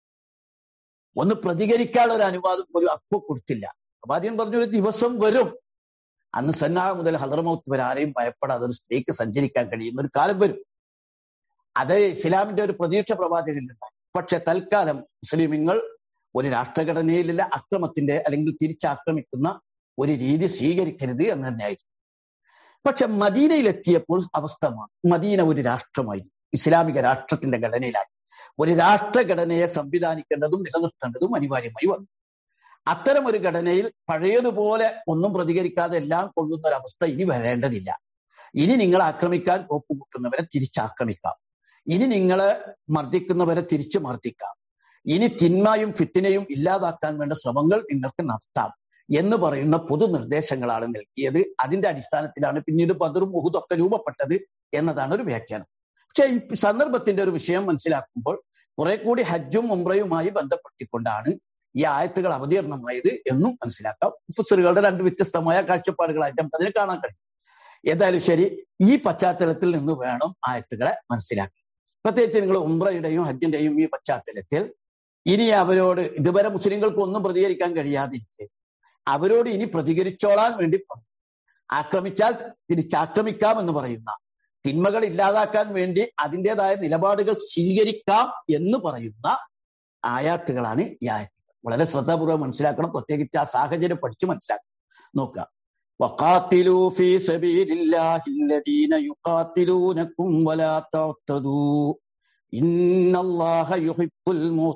S1: ഒന്ന് പ്രതികരിക്കാനുള്ള ഒരു അനുവാദം പോലും അപ്പൊ കൊടുത്തില്ല പ്രവാചകൻ പറഞ്ഞു ഒരു ദിവസം വരും അന്ന് സന്നാഹ മുതൽ ഹദർമൗത്ത് വരെ ആരെയും ഭയപ്പെടാതെ ഒരു സ്ത്രീക്ക് സഞ്ചരിക്കാൻ കഴിയുന്ന ഒരു കാലം വരും അത് ഇസ്ലാമിന്റെ ഒരു പ്രതീക്ഷ പ്രവാചകനിലുണ്ടായി പക്ഷെ തൽക്കാലം മുസ്ലിമിങ്ങൾ ഒരു രാഷ്ട്രഘടനയിലുള്ള അക്രമത്തിന്റെ അല്ലെങ്കിൽ തിരിച്ചാക്രമിക്കുന്ന ഒരു രീതി സ്വീകരിക്കരുത് എന്ന് തന്നെയായിരുന്നു പക്ഷെ മദീനയിലെത്തിയപ്പോൾ അവസ്ഥ മാറി മദീന ഒരു രാഷ്ട്രമായി ഇസ്ലാമിക രാഷ്ട്രത്തിന്റെ ഘടനയിലായി ഒരു രാഷ്ട്രഘടനയെ സംവിധാനിക്കേണ്ടതും നിലനിർത്തേണ്ടതും അനിവാര്യമായി വന്നു അത്തരം ഒരു ഘടനയിൽ പഴയതുപോലെ ഒന്നും പ്രതികരിക്കാതെ എല്ലാം കൊള്ളുന്ന ഒരു അവസ്ഥ ഇനി വരേണ്ടതില്ല ഇനി നിങ്ങൾ ആക്രമിക്കാൻ കോപ്പുകൂട്ടുന്നവരെ തിരിച്ചാക്രമിക്കാം ഇനി നിങ്ങളെ മർദ്ദിക്കുന്നവരെ തിരിച്ചു മർദ്ദിക്കാം ഇനി തിന്മയും ഫിത്തിനെയും ഇല്ലാതാക്കാൻ വേണ്ട ശ്രമങ്ങൾ നിങ്ങൾക്ക് നടത്താം എന്ന് പറയുന്ന പൊതു നിർദ്ദേശങ്ങളാണ് നൽകിയത് അതിന്റെ അടിസ്ഥാനത്തിലാണ് പിന്നീട് ബദറും മുഹുദൊക്കെ രൂപപ്പെട്ടത് എന്നതാണ് ഒരു വ്യാഖ്യാനം പക്ഷെ ഈ സന്ദർഭത്തിന്റെ ഒരു വിഷയം മനസ്സിലാക്കുമ്പോൾ കുറെ കൂടി ഹജ്ജും ഉംറയുമായി ബന്ധപ്പെടുത്തിക്കൊണ്ടാണ് ഈ ആയത്തുകൾ അവതീർണമായത് എന്നും മനസ്സിലാക്കാം ഫുസറുകളുടെ രണ്ട് വ്യത്യസ്തമായ കാഴ്ചപ്പാടുകളായിട്ട് നമുക്ക് അതിനെ കാണാൻ കഴിയും ഏതായാലും ശരി ഈ പശ്ചാത്തലത്തിൽ നിന്ന് വേണം ആയത്തുകളെ മനസ്സിലാക്കാൻ പ്രത്യേകിച്ച് നിങ്ങൾ ഉംറയുടെയും ഹജ്ജിന്റെയും ഈ പശ്ചാത്തലത്തിൽ ഇനി അവരോട് ഇതുവരെ മുസ്ലിങ്ങൾക്ക് ഒന്നും പ്രതികരിക്കാൻ കഴിയാതിരിക്കെ അവരോട് ഇനി പ്രതികരിച്ചോളാൻ വേണ്ടി പറയും ആക്രമിച്ചാൽ തിരിച്ചാക്രമിക്കാം എന്ന് പറയുന്ന തിന്മകൾ ഇല്ലാതാക്കാൻ വേണ്ടി അതിൻ്റെതായ നിലപാടുകൾ സ്വീകരിക്കാം എന്ന് പറയുന്ന ആയാത്തുകളാണ് ഈ ആയത്തുകൾ വളരെ ശ്രദ്ധാപൂർവ്വം മനസ്സിലാക്കണം പ്രത്യേകിച്ച് ആ സാഹചര്യം പഠിച്ച് മനസ്സിലാക്കണം നോക്കുക وقاتلوا في سبيل الله الذين يقاتلونكم ولا تعتدوا إن الله يحب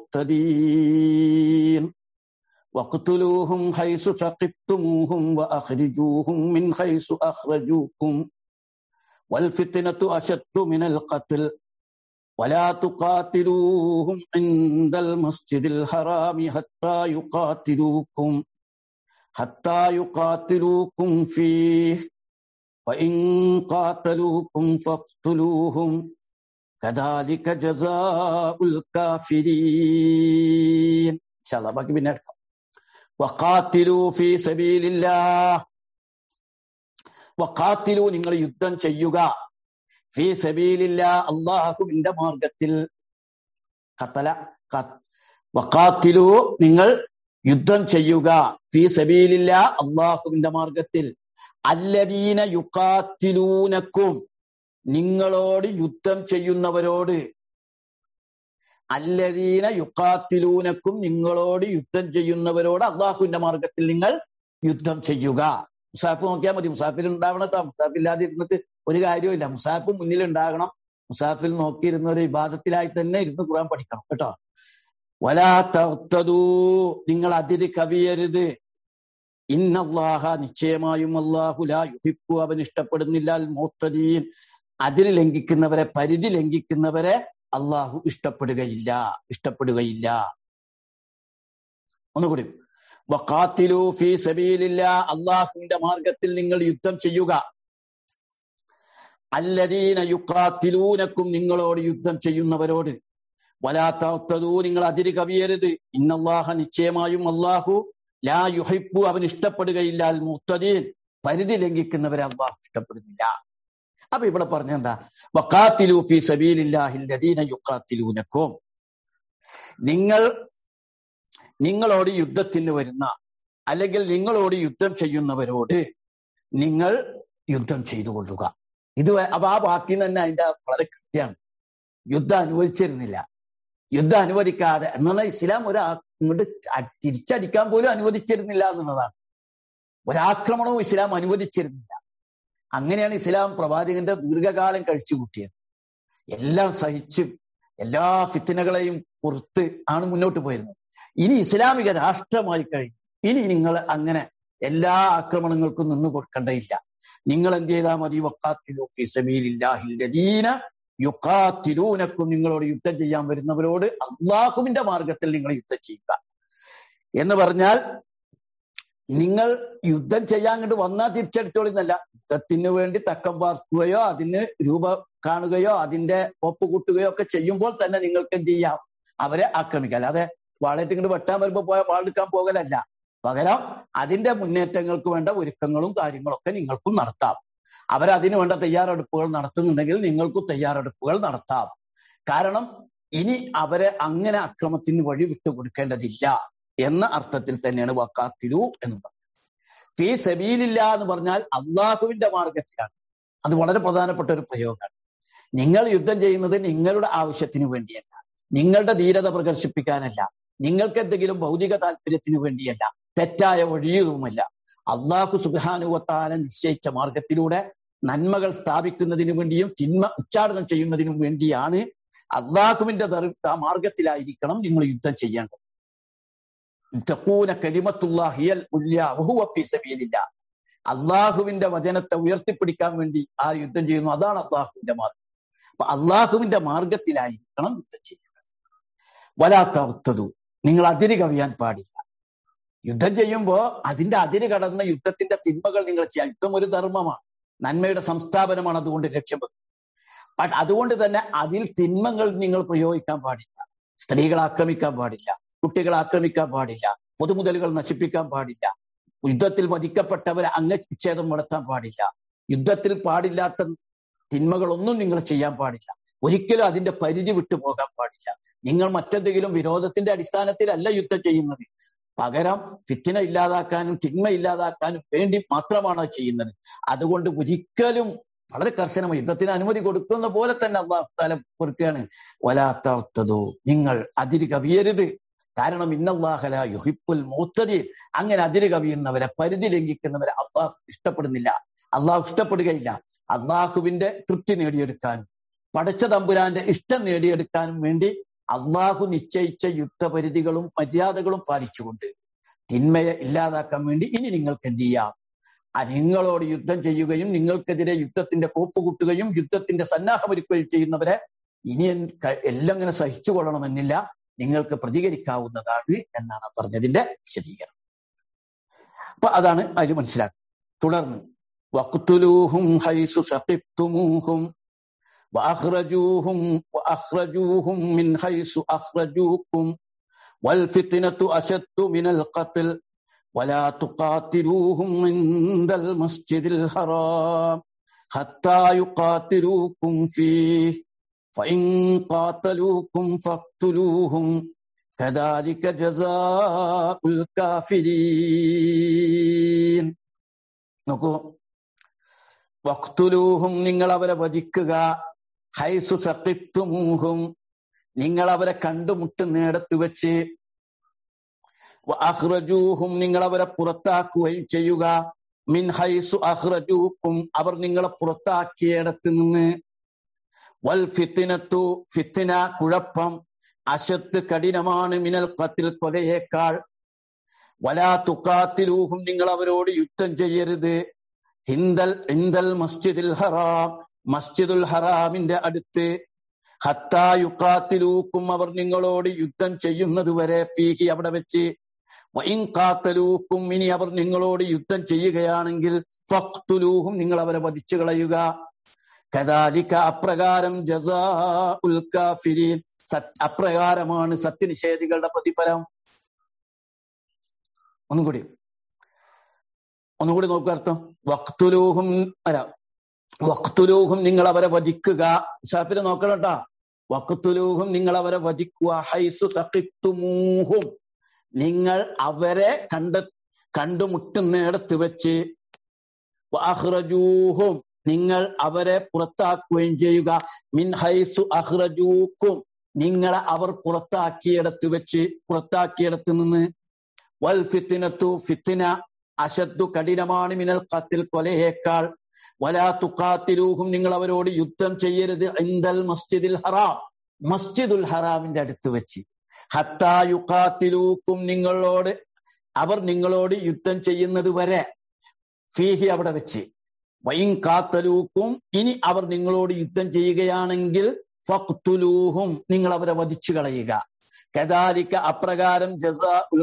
S1: المعتدين واقتلوهم حيث ثقفتموهم وأخرجوهم من حيث أخرجوكم والفتنة أشد من القتل ولا تقاتلوهم عند المسجد الحرام حتى يقاتلوكم حتى يقاتلوكم فيه وإن قاتلوكم فاقتلوهم كذلك جزاء الكافرين إن شاء الله باقي بنركب وقاتلوا في سبيل الله വക്കാത്തിലു നിങ്ങൾ യുദ്ധം ചെയ്യുക ഫീ സബീലില്ല അള്ളാഹുവിന്റെ മാർഗത്തിൽ കത്തല വക്കാത്തിലു നിങ്ങൾ യുദ്ധം ചെയ്യുക ഫീ സബീലില്ല അള്ളാഹുവിന്റെ മാർഗത്തിൽ അല്ലദീന യുക്കാത്തിലൂനക്കും നിങ്ങളോട് യുദ്ധം ചെയ്യുന്നവരോട് അല്ലദീന യുക്കാത്തിലൂനക്കും നിങ്ങളോട് യുദ്ധം ചെയ്യുന്നവരോട് അള്ളാഹുവിന്റെ മാർഗത്തിൽ നിങ്ങൾ യുദ്ധം ചെയ്യുക മുസാഫ് നോക്കിയാൽ മതി മുസാഫിൽ ഉണ്ടാവണം കേട്ടോ മുസാഫില്ലാതെ ഇരുന്നിട്ട് ഒരു കാര്യമില്ല മുസാഫ് മുന്നിൽ ഉണ്ടാകണം മുസാഫിൽ നോക്കിയിരുന്ന ഒരു വിവാദത്തിലായി തന്നെ ഇരുന്ന് ഖുറാൻ പഠിക്കണം കേട്ടോ വലാ തർത്തതൂ നിങ്ങൾ അതിര് കവിയരുത് ഇന്നല്ലാഹ നിശ്ചയമായും അള്ളാഹു ലാ യുഹിപ്പു അവൻ ഇഷ്ടപ്പെടുന്നില്ല മോത്തദീൻ അതിര് ലംഘിക്കുന്നവരെ പരിധി ലംഘിക്കുന്നവരെ അള്ളാഹു ഇഷ്ടപ്പെടുകയില്ല ഇഷ്ടപ്പെടുകയില്ല ഒന്നുകൂടി വഖാത്തിലു ഫീ സബീലില്ല അള്ളാഹുവിന്റെ മാർഗത്തിൽ നിങ്ങൾ യുദ്ധം ചെയ്യുക അല്ലദീന യുക്കാത്തിലൂനക്കും നിങ്ങളോട് യുദ്ധം ചെയ്യുന്നവരോട് വലാത്തൂ നിങ്ങൾ അതിര് കവിയരുത് ഇന്നല്ലാഹ നിശ്ചയമായും അള്ളാഹു ലാ യുഹിപ്പു അവൻ ഇഷ്ടപ്പെടുകയില്ല അൽ മുത്തദീൻ പരിധി ലംഘിക്കുന്നവരെ അള്ളാഹു ഇഷ്ടപ്പെടുന്നില്ല അപ്പൊ ഇവിടെ പറഞ്ഞ എന്താ വക്കാത്തിലു ഫി സബീലില്ലാഹില്ലദീന യുക്കാത്തിലൂനക്കും നിങ്ങൾ നിങ്ങളോട് യുദ്ധത്തിന് വരുന്ന അല്ലെങ്കിൽ നിങ്ങളോട് യുദ്ധം ചെയ്യുന്നവരോട് നിങ്ങൾ യുദ്ധം ചെയ്തു കൊള്ളുക ഇത് അപ്പൊ ആ വാക്കിൽ തന്നെ അതിന്റെ വളരെ കൃത്യമാണ് യുദ്ധം അനുവദിച്ചിരുന്നില്ല യുദ്ധം അനുവദിക്കാതെ എന്ന് പറഞ്ഞാൽ ഇസ്ലാം ഒരു ഇങ്ങോട്ട് തിരിച്ചടിക്കാൻ പോലും അനുവദിച്ചിരുന്നില്ല എന്നുള്ളതാണ് ഒരാക്രമണവും ഇസ്ലാം അനുവദിച്ചിരുന്നില്ല അങ്ങനെയാണ് ഇസ്ലാം പ്രവാചകന്റെ ദീർഘകാലം കഴിച്ചു കൂട്ടിയത് എല്ലാം സഹിച്ചും എല്ലാ ഫിത്തിനകളെയും പുറത്ത് ആണ് മുന്നോട്ട് പോയിരുന്നത് ഇനി ഇസ്ലാമിക രാഷ്ട്രമായി കഴിഞ്ഞു ഇനി നിങ്ങൾ അങ്ങനെ എല്ലാ ആക്രമണങ്ങൾക്കും നിന്ന് കൊടുക്കേണ്ടയില്ല നിങ്ങൾ എന്ത് ചെയ്താൽ മതി വക്കാത്തിലു ഫിസബീലില്ലാഹില്ലദീന യുക്കാത്തിലൂനക്കും നിങ്ങളോട് യുദ്ധം ചെയ്യാൻ വരുന്നവരോട് അള്ളാഹുവിന്റെ മാർഗത്തിൽ നിങ്ങൾ യുദ്ധം ചെയ്യുക എന്ന് പറഞ്ഞാൽ നിങ്ങൾ യുദ്ധം ചെയ്യാൻ കണ്ട് വന്നാൽ തിരിച്ചടിച്ചോളിന്നല്ല യുദ്ധത്തിന് വേണ്ടി തക്കം പാർക്കുകയോ അതിന് രൂപ കാണുകയോ അതിന്റെ ഒപ്പ് കൂട്ടുകയോ ഒക്കെ ചെയ്യുമ്പോൾ തന്നെ നിങ്ങൾക്ക് എന്ത് ചെയ്യാം അവരെ ആക്രമിക്കാം അല്ലാതെ വാളേറ്റ് ഇങ്ങോട്ട് വെട്ടാൻ വരുമ്പോ പോയ വാളെടുക്കാൻ പോകലല്ല പകരം അതിന്റെ മുന്നേറ്റങ്ങൾക്ക് വേണ്ട ഒരുക്കങ്ങളും കാര്യങ്ങളൊക്കെ നിങ്ങൾക്കും നടത്താം അവരതിനു വേണ്ട തയ്യാറെടുപ്പുകൾ നടത്തുന്നുണ്ടെങ്കിൽ നിങ്ങൾക്കും തയ്യാറെടുപ്പുകൾ നടത്താം കാരണം ഇനി അവരെ അങ്ങനെ അക്രമത്തിന് വഴി വിട്ടുകൊടുക്കേണ്ടതില്ല എന്ന അർത്ഥത്തിൽ തന്നെയാണ് വക്കാത്തിലു എന്ന് പറഞ്ഞത് ഫീ സബീലില്ല എന്ന് പറഞ്ഞാൽ അള്ളാഹുവിന്റെ മാർഗത്തിലാണ് അത് വളരെ പ്രധാനപ്പെട്ട ഒരു പ്രയോഗമാണ് നിങ്ങൾ യുദ്ധം ചെയ്യുന്നത് നിങ്ങളുടെ ആവശ്യത്തിന് വേണ്ടിയല്ല നിങ്ങളുടെ ധീരത പ്രദർശിപ്പിക്കാനല്ല നിങ്ങൾക്ക് എന്തെങ്കിലും ഭൗതിക താല്പര്യത്തിന് വേണ്ടിയല്ല തെറ്റായ വഴിയുമല്ല അള്ളാഹു സുബാനുവത്താല നിശ്ചയിച്ച മാർഗത്തിലൂടെ നന്മകൾ സ്ഥാപിക്കുന്നതിനു വേണ്ടിയും തിന്മ ഉച്ചാടനം ചെയ്യുന്നതിനും വേണ്ടിയാണ് അള്ളാഹുവിന്റെ മാർഗത്തിലായിരിക്കണം നിങ്ങൾ യുദ്ധം ചെയ്യേണ്ടത് തക്കൂന കലിമത്തുല്ലാഹിയൽ അള്ളാഹുവിന്റെ വചനത്തെ ഉയർത്തിപ്പിടിക്കാൻ വേണ്ടി ആ യുദ്ധം ചെയ്യുന്നു അതാണ് അള്ളാഹുവിന്റെ മാർഗം അപ്പൊ അള്ളാഹുവിന്റെ മാർഗത്തിലായിരിക്കണം യുദ്ധം ചെയ്യുന്നത് വലാത്തവത്തതു നിങ്ങൾ അതിര് കവിയാൻ പാടില്ല യുദ്ധം ചെയ്യുമ്പോ അതിന്റെ അതിര് കടന്ന യുദ്ധത്തിന്റെ തിന്മകൾ നിങ്ങൾ ചെയ്യാം യുദ്ധം ഒരു ധർമ്മമാണ് നന്മയുടെ സംസ്ഥാപനമാണ് അതുകൊണ്ട് രക്ഷപ്പെടുന്നത് ബട്ട് അതുകൊണ്ട് തന്നെ അതിൽ തിന്മകൾ നിങ്ങൾ പ്രയോഗിക്കാൻ പാടില്ല സ്ത്രീകളെ ആക്രമിക്കാൻ പാടില്ല കുട്ടികളെ ആക്രമിക്കാൻ പാടില്ല പൊതുമുതലുകൾ നശിപ്പിക്കാൻ പാടില്ല യുദ്ധത്തിൽ വധിക്കപ്പെട്ടവരെ അംഗച്ഛേദം നടത്താൻ പാടില്ല യുദ്ധത്തിൽ പാടില്ലാത്ത തിന്മകളൊന്നും നിങ്ങൾ ചെയ്യാൻ പാടില്ല ഒരിക്കലും അതിന്റെ പരിധി വിട്ടു പോകാൻ പാടില്ല നിങ്ങൾ മറ്റെന്തെങ്കിലും വിരോധത്തിന്റെ അടിസ്ഥാനത്തിലല്ല യുദ്ധം ചെയ്യുന്നത് പകരം ഫിത്തിന ഇല്ലാതാക്കാനും തിന്മ ഇല്ലാതാക്കാനും വേണ്ടി മാത്രമാണ് ചെയ്യുന്നത് അതുകൊണ്ട് ഒരിക്കലും വളരെ കർശനമായി യുദ്ധത്തിന് അനുമതി കൊടുക്കുന്ന പോലെ തന്നെ അള്ളാഹു താല കൊടുക്കുകയാണ് വലാത്തതോ നിങ്ങൾ അതിര് കവിയരുത് കാരണം ഇന്നല്ലാഹല യുഹിപ്പുൽ മൂത്തതി അങ്ങനെ അതിര് കവിയുന്നവരെ പരിധി ലംഘിക്കുന്നവരെ അള്ളാഹു ഇഷ്ടപ്പെടുന്നില്ല അള്ളാഹു ഇഷ്ടപ്പെടുകയില്ല അള്ളാഹുവിന്റെ തൃപ്തി നേടിയെടുക്കാനും പടച്ച തമ്പുരാന്റെ ഇഷ്ടം നേടിയെടുക്കാനും വേണ്ടി അള്ളാഹു നിശ്ചയിച്ച യുദ്ധപരിധികളും മര്യാദകളും പാലിച്ചുകൊണ്ട് തിന്മയെ ഇല്ലാതാക്കാൻ വേണ്ടി ഇനി നിങ്ങൾക്ക് എന്ത് ചെയ്യാം നിങ്ങളോട് യുദ്ധം ചെയ്യുകയും നിങ്ങൾക്കെതിരെ യുദ്ധത്തിന്റെ കോപ്പ് കൂട്ടുകയും യുദ്ധത്തിന്റെ സന്നാഹമൊരുക്കുകയും ചെയ്യുന്നവരെ ഇനി എല്ലാം ഇങ്ങനെ സഹിച്ചു കൊള്ളണമെന്നില്ല നിങ്ങൾക്ക് പ്രതികരിക്കാവുന്നതാണ് എന്നാണ് പറഞ്ഞതിന്റെ വിശദീകരണം അപ്പൊ അതാണ് അതിൽ മനസ്സിലാക്കുക തുടർന്ന് വക്തുലൂഹും ഹൈസു സഖിത്തുമൂഹും وأخرجوهم وأخرجوهم من حيث أخرجوكم والفتنة أشد من القتل ولا تقاتلوهم عند المسجد الحرام حتى يقاتلوكم فيه فإن قاتلوكم فاقتلوهم كذلك جزاء الكافرين നോക്കൂ വക്തുലൂഹും നിങ്ങൾ അവരെ വധിക്കുക ഹൈസു സഖിത്തുമൂഹും നിങ്ങൾ അവരെ കണ്ടുമുട്ടുന്നിടത്ത് വെച്ച് അഹ്റജൂഹും നിങ്ങൾ അവരെ പുറത്താക്കുകയും ചെയ്യുക മിൻ ഹൈസു അഹ്റജൂക്കും അവർ നിങ്ങളെ പുറത്താക്കിയിടത്ത് നിന്ന് വൽ ഫിത്തിനത്തു ഫിത്തിന കുഴപ്പം അശത്ത് കഠിനമാണ് മിനൽ കത്തിൽ കൊലയേക്കാൾ വലാ തുക്കാത്തിലൂഹും നിങ്ങൾ അവരോട് യുദ്ധം ചെയ്യരുത് ഹിന്ദൽ ഹിന്ദൽ മസ്ജിദിൽ ഹറാം മസ്ജിദുൽ ഹറാമിന്റെ അടുത്ത് ഹത്താ യുക്കാത്തിലൂക്കും അവർ നിങ്ങളോട് യുദ്ധം ചെയ്യുന്നത് വരെ ഫീഹി അവിടെ വെച്ച് വൈൻ കാത്തലൂക്കും ഇനി അവർ നിങ്ങളോട് യുദ്ധം ചെയ്യുകയാണെങ്കിൽ ഫക്തുലൂഹും നിങ്ങൾ അവരെ വധിച്ചു കളയുക കദാലിക്ക അപ്രകാരം ജസാ ഉൽ കാഫിരീൻ സത് അപ്രകാരമാണ് സത്യനിഷേധികളുടെ പ്രതിഫലം ഒന്നും കൂടി ഒന്നും കൂടി നോക്കുക അർത്ഥം വക്തുലൂഹും അല്ല വക്തുലൂഹും നിങ്ങൾ അവരെ വധിക്കുക ഷാഫില് നോക്കണം കേട്ടാ വക്തുലൂഹും നിങ്ങൾ അവരെ വധിക്കുക ഹൈസു സഖിത്തുമൂഹും നിങ്ങൾ അവരെ കണ്ട കണ്ടുമുട്ടുന്നിടത്ത് വെച്ച് അഹ്റജൂഹും നിങ്ങൾ അവരെ പുറത്താക്കുകയും ചെയ്യുക മിൻ ഹൈസു അഹ്റജൂക്കും നിങ്ങളെ അവർ പുറത്താക്കിയിടത്ത് വെച്ച് പുറത്താക്കിയിടത്ത് നിന്ന് വൽ ഫിത്തിനത്തു ഫിത്തിന അശദ്ദു കഠിനമാണ് മിനൽ കത്തിൽ കൊലയേക്കാൾ വലാ തുക്കാത്തിലൂഹും നിങ്ങൾ അവരോട് യുദ്ധം ചെയ്യരുത് ഇന്ദൽ മസ്ജിദിൽ ഹറാം മസ്ജിദുൽ ഹറാമിന്റെ അടുത്ത് വെച്ച് ഹത്താ യുക്കാത്തിലൂക്കും നിങ്ങളോട് അവർ നിങ്ങളോട് യുദ്ധം ചെയ്യുന്നത് വരെ ഫീഹി അവിടെ വെച്ച് വൈൻ കാത്തലൂക്കും ഇനി അവർ നിങ്ങളോട് യുദ്ധം ചെയ്യുകയാണെങ്കിൽ ഫക്തുലൂഹും നിങ്ങൾ അവരെ വധിച്ചു കളയുക കദാലിക്ക അപ്രകാരം ജസാ ഉൽ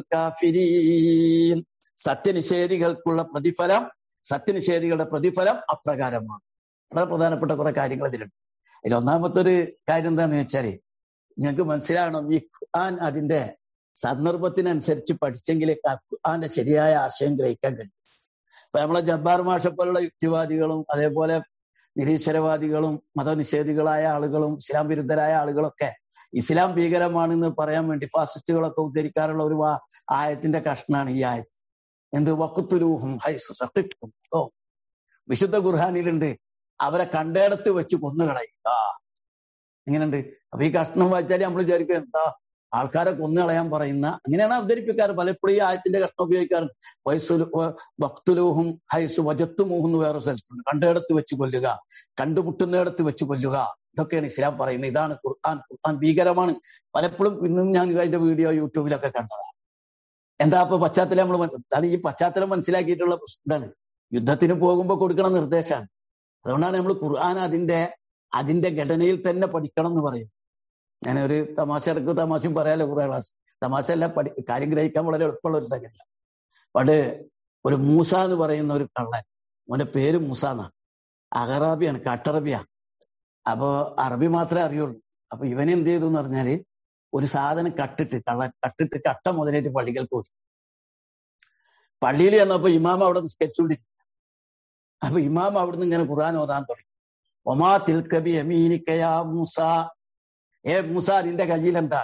S1: കാഫിരീൻ സത്യനിഷേധികൾക്കുള്ള പ്രതിഫലം സത്യനിഷേധികളുടെ പ്രതിഫലം അപ്രകാരമാണ് വളരെ പ്രധാനപ്പെട്ട കുറെ കാര്യങ്ങൾ ഇതിലുണ്ട് അതിൽ ഒന്നാമത്തെ ഒരു കാര്യം എന്താണെന്ന് വെച്ചാല് ഞങ്ങൾക്ക് മനസ്സിലാകണം ഈ ഖുർആൻ അതിന്റെ സന്ദർഭത്തിനനുസരിച്ച് പഠിച്ചെങ്കിലേ ഖുർആന്റെ ശരിയായ ആശയം ഗ്രഹിക്കാൻ കഴിയും അപ്പൊ നമ്മളെ ജബ്ബാർ മാഷ പോലുള്ള യുക്തിവാദികളും അതേപോലെ നിരീശ്വരവാദികളും മതനിഷേധികളായ ആളുകളും ഇസ്ലാം വിരുദ്ധരായ ആളുകളൊക്കെ ഇസ്ലാം ഭീകരമാണെന്ന് പറയാൻ വേണ്ടി ഫാസിസ്റ്റുകളൊക്കെ ഉദ്ധരിക്കാറുള്ള ഒരു ആയത്തിന്റെ കഷ്ണാണ് ഈ ആയത്ത് എന്ത് വക്കുത്തുലൂഹും ഹൈസു സഖിക്കും ഓ വിശുദ്ധ ഖുർഹാനിലുണ്ട് അവരെ കണ്ടേടത്ത് വെച്ച് കൊന്നുകളയുക എങ്ങനെയുണ്ട് അപ്പൊ ഈ കഷ്ണം വായിച്ചാൽ നമ്മൾ വിചാരിക്കുക എന്താ ആൾക്കാരെ കൊന്നുകളയാൻ പറയുന്ന അങ്ങനെയാണ് അവതരിപ്പിക്കാറ് പലപ്പോഴും ഈ ആയത്തിന്റെ കഷ്ണം ഉപയോഗിക്കാറ് വയസ്സു ഭക്തുലൂഹും ഹൈസു വജത്തുമൂഹും എന്ന് വേറെ സ്ഥലത്തുണ്ട് കണ്ടേടത്ത് വെച്ച് കൊല്ലുക കണ്ടുമുട്ടുന്നിടത്ത് വെച്ച് കൊല്ലുക ഇതൊക്കെയാണ് ഇസ്ലാം പറയുന്നത് ഇതാണ് ഖുർആൻ ഖുർആൻ ഭീകരമാണ് പലപ്പോഴും ഇന്നും ഞാൻ അതിന്റെ വീഡിയോ യൂട്യൂബിലൊക്കെ കണ്ടതാണ് എന്താ അപ്പൊ പശ്ചാത്തലം നമ്മൾ അതാണ് ഈ പശ്ചാത്തലം മനസ്സിലാക്കിയിട്ടുള്ള ഇതാണ് യുദ്ധത്തിന് പോകുമ്പോൾ കൊടുക്കണ നിർദ്ദേശമാണ് അതുകൊണ്ടാണ് നമ്മൾ ഖുർആൻ അതിന്റെ അതിന്റെ ഘടനയിൽ തന്നെ പഠിക്കണം എന്ന് പറയുന്നത് ഞാനൊരു തമാശ ഇടക്ക് തമാശയും പറയാലോ കുറെ ക്ലാസ് തമാശ അല്ല പഠി കാര്യം ഗ്രഹിക്കാൻ വളരെ എളുപ്പമുള്ള ഒരു സംഗതിയാണ് പണ്ട് ഒരു മൂസ എന്ന് പറയുന്ന ഒരു കള്ളൻ അവന്റെ പേര് മൂസ എന്നാ അഹറാബിയാണ് കട്ടറബിയ അപ്പോ അറബി മാത്രമേ അറിയുള്ളൂ അപ്പൊ ഇവൻ എന്ത് ചെയ്തു എന്ന് പറഞ്ഞാല് ഒരു സാധനം കട്ടിട്ട് കള്ള കട്ടിട്ട് കട്ട മുതലായിട്ട് പള്ളികൾക്ക് പോയി പള്ളിയിൽ ചെന്നപ്പോ ഇമാം അവിടെ നിസ്കരിച്ചുകൊണ്ടിരിക്കും അപ്പൊ ഇമാം അവിടുന്ന് ഇങ്ങനെ ഖുർആൻ ഓതാൻ തുടങ്ങി ഒമാ തിൽക്കബി അമീനിക്കയാ മൂസ ഏ മൂസ നിന്റെ കയ്യിൽ എന്താ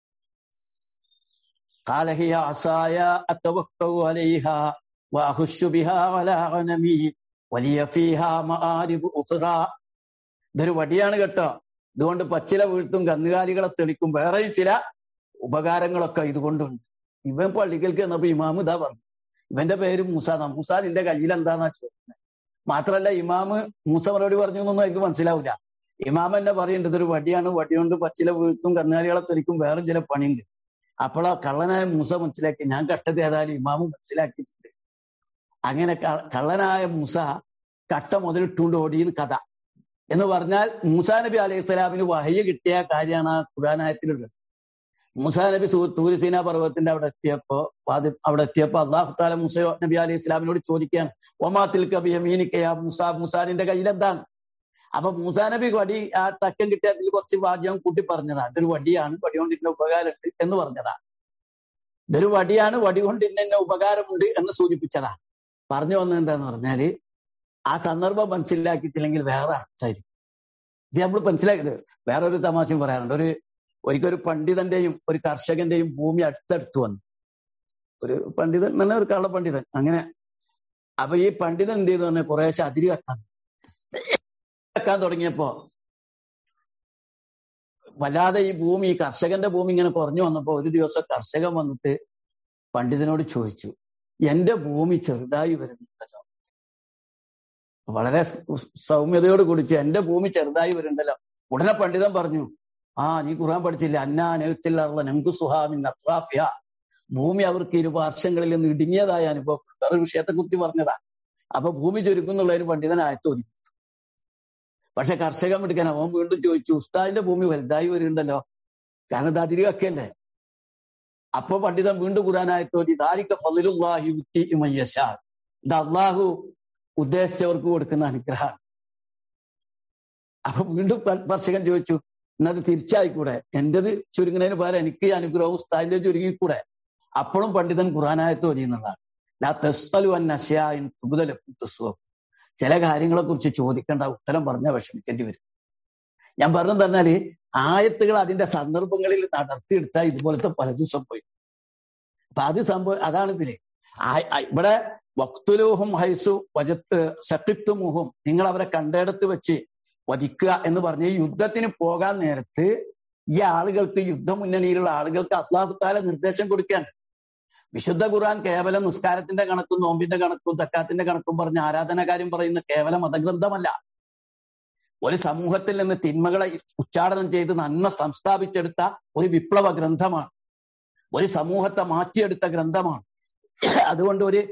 S1: കാലഹിയ അസായ അത്തവക്കു അലൈഹ വഅഹുശു ബിഹാ അലാ ഗനമി വലിയ ഫീഹാ മആരിബു ഉഖ്റ ഇതൊരു വടിയാണ് കേട്ടോ ഇതുകൊണ്ട് പച്ചില വീഴ്ത്തും കന്നുകാലികളെ തെളിക്കും വേറെയും ചില ഉപകാരങ്ങളൊക്കെ ഇതുകൊണ്ടുണ്ട് ഇവൻ പള്ളികൾക്ക് എന്നപ്പോ ഇമാമ് ഇതാ പറഞ്ഞു ഇവന്റെ പേര് മൂസ മൂസ നിന്റെ കയ്യിൽ എന്താന്നാ ചോദിക്കുന്നത് മാത്രല്ല ഇമാമ് മൂസ മറുപടി പറഞ്ഞു എന്നൊന്നും എനിക്ക് മനസ്സിലാവില്ല ഇമാം എന്നെ പറയുന്നുണ്ട് ഇതൊരു വടിയാണ് വടി കൊണ്ട് പച്ചില വീഴ്ത്തും കന്നുകാലികളെ തെളിക്കും വേറെ ചില പണിയുണ്ട് അപ്പോഴാ കള്ളനായ മൂസ മനസ്സിലാക്കി ഞാൻ കട്ടത് ഏതായാലും ഇമാമ് മനസ്സിലാക്കിയിട്ടുണ്ട് അങ്ങനെ കള്ളനായ മൂസ കട്ട മുതലിട്ടുകൊണ്ട് ഓടിയെന്ന് കഥ എന്ന് പറഞ്ഞാൽ മൂസാ നബി അലൈഹി സ്വലാമിന് വഹയ്യ കിട്ടിയ കാര്യമാണ് ആ ഖുറാനായത്തിലുള്ളത് മൂസാ നബി തൂരിസീന പർവ്വതത്തിന്റെ അവിടെ എത്തിയപ്പോ അവിടെ എത്തിയപ്പോ അള്ളാഹു താല മുസ നബി അലൈഹി സ്വലാമിനോട് ചോദിക്കുകയാണ് ഒമാത്തിൽ കബി അമീനിക്കയ മുസാ മുസാദിന്റെ കയ്യിൽ എന്താണ് അപ്പൊ മൂസാ നബി വടി ആ തക്കം കിട്ടിയ അതിൽ കുറച്ച് വാദ്യം കൂട്ടി പറഞ്ഞതാ ഇതൊരു വടിയാണ് വടി കൊണ്ട് ഇന്ന ഉപകാരമുണ്ട് എന്ന് പറഞ്ഞതാ ഇതൊരു വടിയാണ് വടി കൊണ്ട് ഇന്ന ഇന്ന ഉപകാരമുണ്ട് എന്ന് സൂചിപ്പിച്ചതാ പറഞ്ഞു വന്നത് എന്താന്ന് പറഞ്ഞാല് ആ സന്ദർഭം മനസ്സിലാക്കിയിട്ടില്ലെങ്കിൽ വേറെ അർത്ഥമായിരിക്കും ഇത് നമ്മൾ മനസ്സിലാക്കിയത് വേറെ ഒരു തമാശയും പറയാറുണ്ട് ഒരു ഒരിക്കൽ ഒരു പണ്ഡിതന്റെയും ഒരു കർഷകന്റെയും ഭൂമി അടുത്തടുത്ത് വന്നു ഒരു പണ്ഡിതൻ നല്ല ഒരു കള്ള പണ്ഡിതൻ അങ്ങനെ അപ്പൊ ഈ പണ്ഡിതൻ എന്ത് ചെയ്തു തന്നെ കുറേശ്ശെ അതിര് കെട്ടാൻ കെട്ടാൻ തുടങ്ങിയപ്പോ വല്ലാതെ ഈ ഭൂമി ഈ കർഷകന്റെ ഭൂമി ഇങ്ങനെ കുറഞ്ഞു വന്നപ്പോ ഒരു ദിവസം കർഷകൻ വന്നിട്ട് പണ്ഡിതനോട് ചോദിച്ചു എന്റെ ഭൂമി ചെറുതായി വരുന്നുണ്ടല്ലോ വളരെ സൗമ്യതയോട് കുടിച്ച് എന്റെ ഭൂമി ചെറുതായി വരുന്നുണ്ടല്ലോ ഉടനെ പണ്ഡിതൻ പറഞ്ഞു ആ നീ ഖുർആൻ പഠിച്ചില്ല അന്നാ നെഹത്തിലുള്ള നങ്കു സുഹാമിൻ അത്രാഫിയ ഭൂമി അവർക്ക് ഇരു വർഷങ്ങളിൽ നിന്ന് ഇടുങ്ങിയതായ അനുഭവം വേറെ വിഷയത്തെ കുറിച്ച് പറഞ്ഞതാ അപ്പൊ ഭൂമി ചുരുക്കുന്നുള്ളതിന് പണ്ഡിതൻ ആയത്തോതി പക്ഷെ കർഷകൻ എടുക്കാൻ അവൻ വീണ്ടും ചോദിച്ചു ഉസ്താദിന്റെ ഭൂമി വലുതായി വരുന്നുണ്ടല്ലോ കാരണം ഇത് അതിരുവൊക്കെയല്ലേ അപ്പൊ പണ്ഡിതൻ വീണ്ടും ഖുറാനായത്തോതി ദാരിക്ക ഫലിലുല്ലാഹി യുക്തി ഇമയ്യശാ ഇത് അള്ളാഹു ഉദ്ദേശിച്ചവർക്ക് കൊടുക്കുന്ന അനുഗ്രഹമാണ് അപ്പൊ വീണ്ടും കർഷകൻ ചോദിച്ചു എന്നത് തിരിച്ചായിക്കൂടെ എന്റേത് ചുരുങ്ങുന്നതിന് പകരം എനിക്ക് ഈ അനുഗ്രഹവും ഉസ്താദിന്റെ ചുരുങ്ങിക്കൂടെ അപ്പോഴും പണ്ഡിതൻ ഖുറാനായത്ത് ഓതിയുന്നതാണ് ലാ തെസ്തലു അന്നശയാൻ തുബുതലക്കും തെസ്സുവക്കും ചില കാര്യങ്ങളെ കുറിച്ച് ചോദിക്കേണ്ട ഉത്തരം പറഞ്ഞാൽ വിഷമിക്കേണ്ടി വരും ഞാൻ പറഞ്ഞു തന്നാല് ആയത്തുകൾ അതിന്റെ സന്ദർഭങ്ങളിൽ നടത്തിയെടുത്താൽ ഇതുപോലത്തെ പലതും സംഭവിക്കും അപ്പൊ അത് സംഭവം അതാണ് ഇതില് ഇവിടെ വക്തുലൂഹും ഹൈസു വജത്ത് സക്കിത്തുമുഹും നിങ്ങൾ അവരെ കണ്ടെടുത്ത് വെച്ച് വധിക്കുക എന്ന് പറഞ്ഞ് യുദ്ധത്തിന് പോകാൻ നേരത്ത് ഈ ആളുകൾക്ക് യുദ്ധമുന്നണിയിലുള്ള ആളുകൾക്ക് അള്ളാഹുത്താല നിർദ്ദേശം കൊടുക്കാൻ വിശുദ്ധ ഖുർആൻ കേവലം നിസ്കാരത്തിന്റെ കണക്കും നോമ്പിന്റെ കണക്കും തക്കാത്തിന്റെ കണക്കും പറഞ്ഞ ആരാധനകാര്യം പറയുന്ന കേവല മതഗ്രന്ഥമല്ല ഒരു സമൂഹത്തിൽ നിന്ന് തിന്മകളെ ഉച്ചാടനം ചെയ്ത് നന്മ സംസ്ഥാപിച്ചെടുത്ത ഒരു വിപ്ലവ ഗ്രന്ഥമാണ് ഒരു സമൂഹത്തെ മാറ്റിയെടുത്ത ഗ്രന്ഥമാണ് അതുകൊണ്ട് ഒരു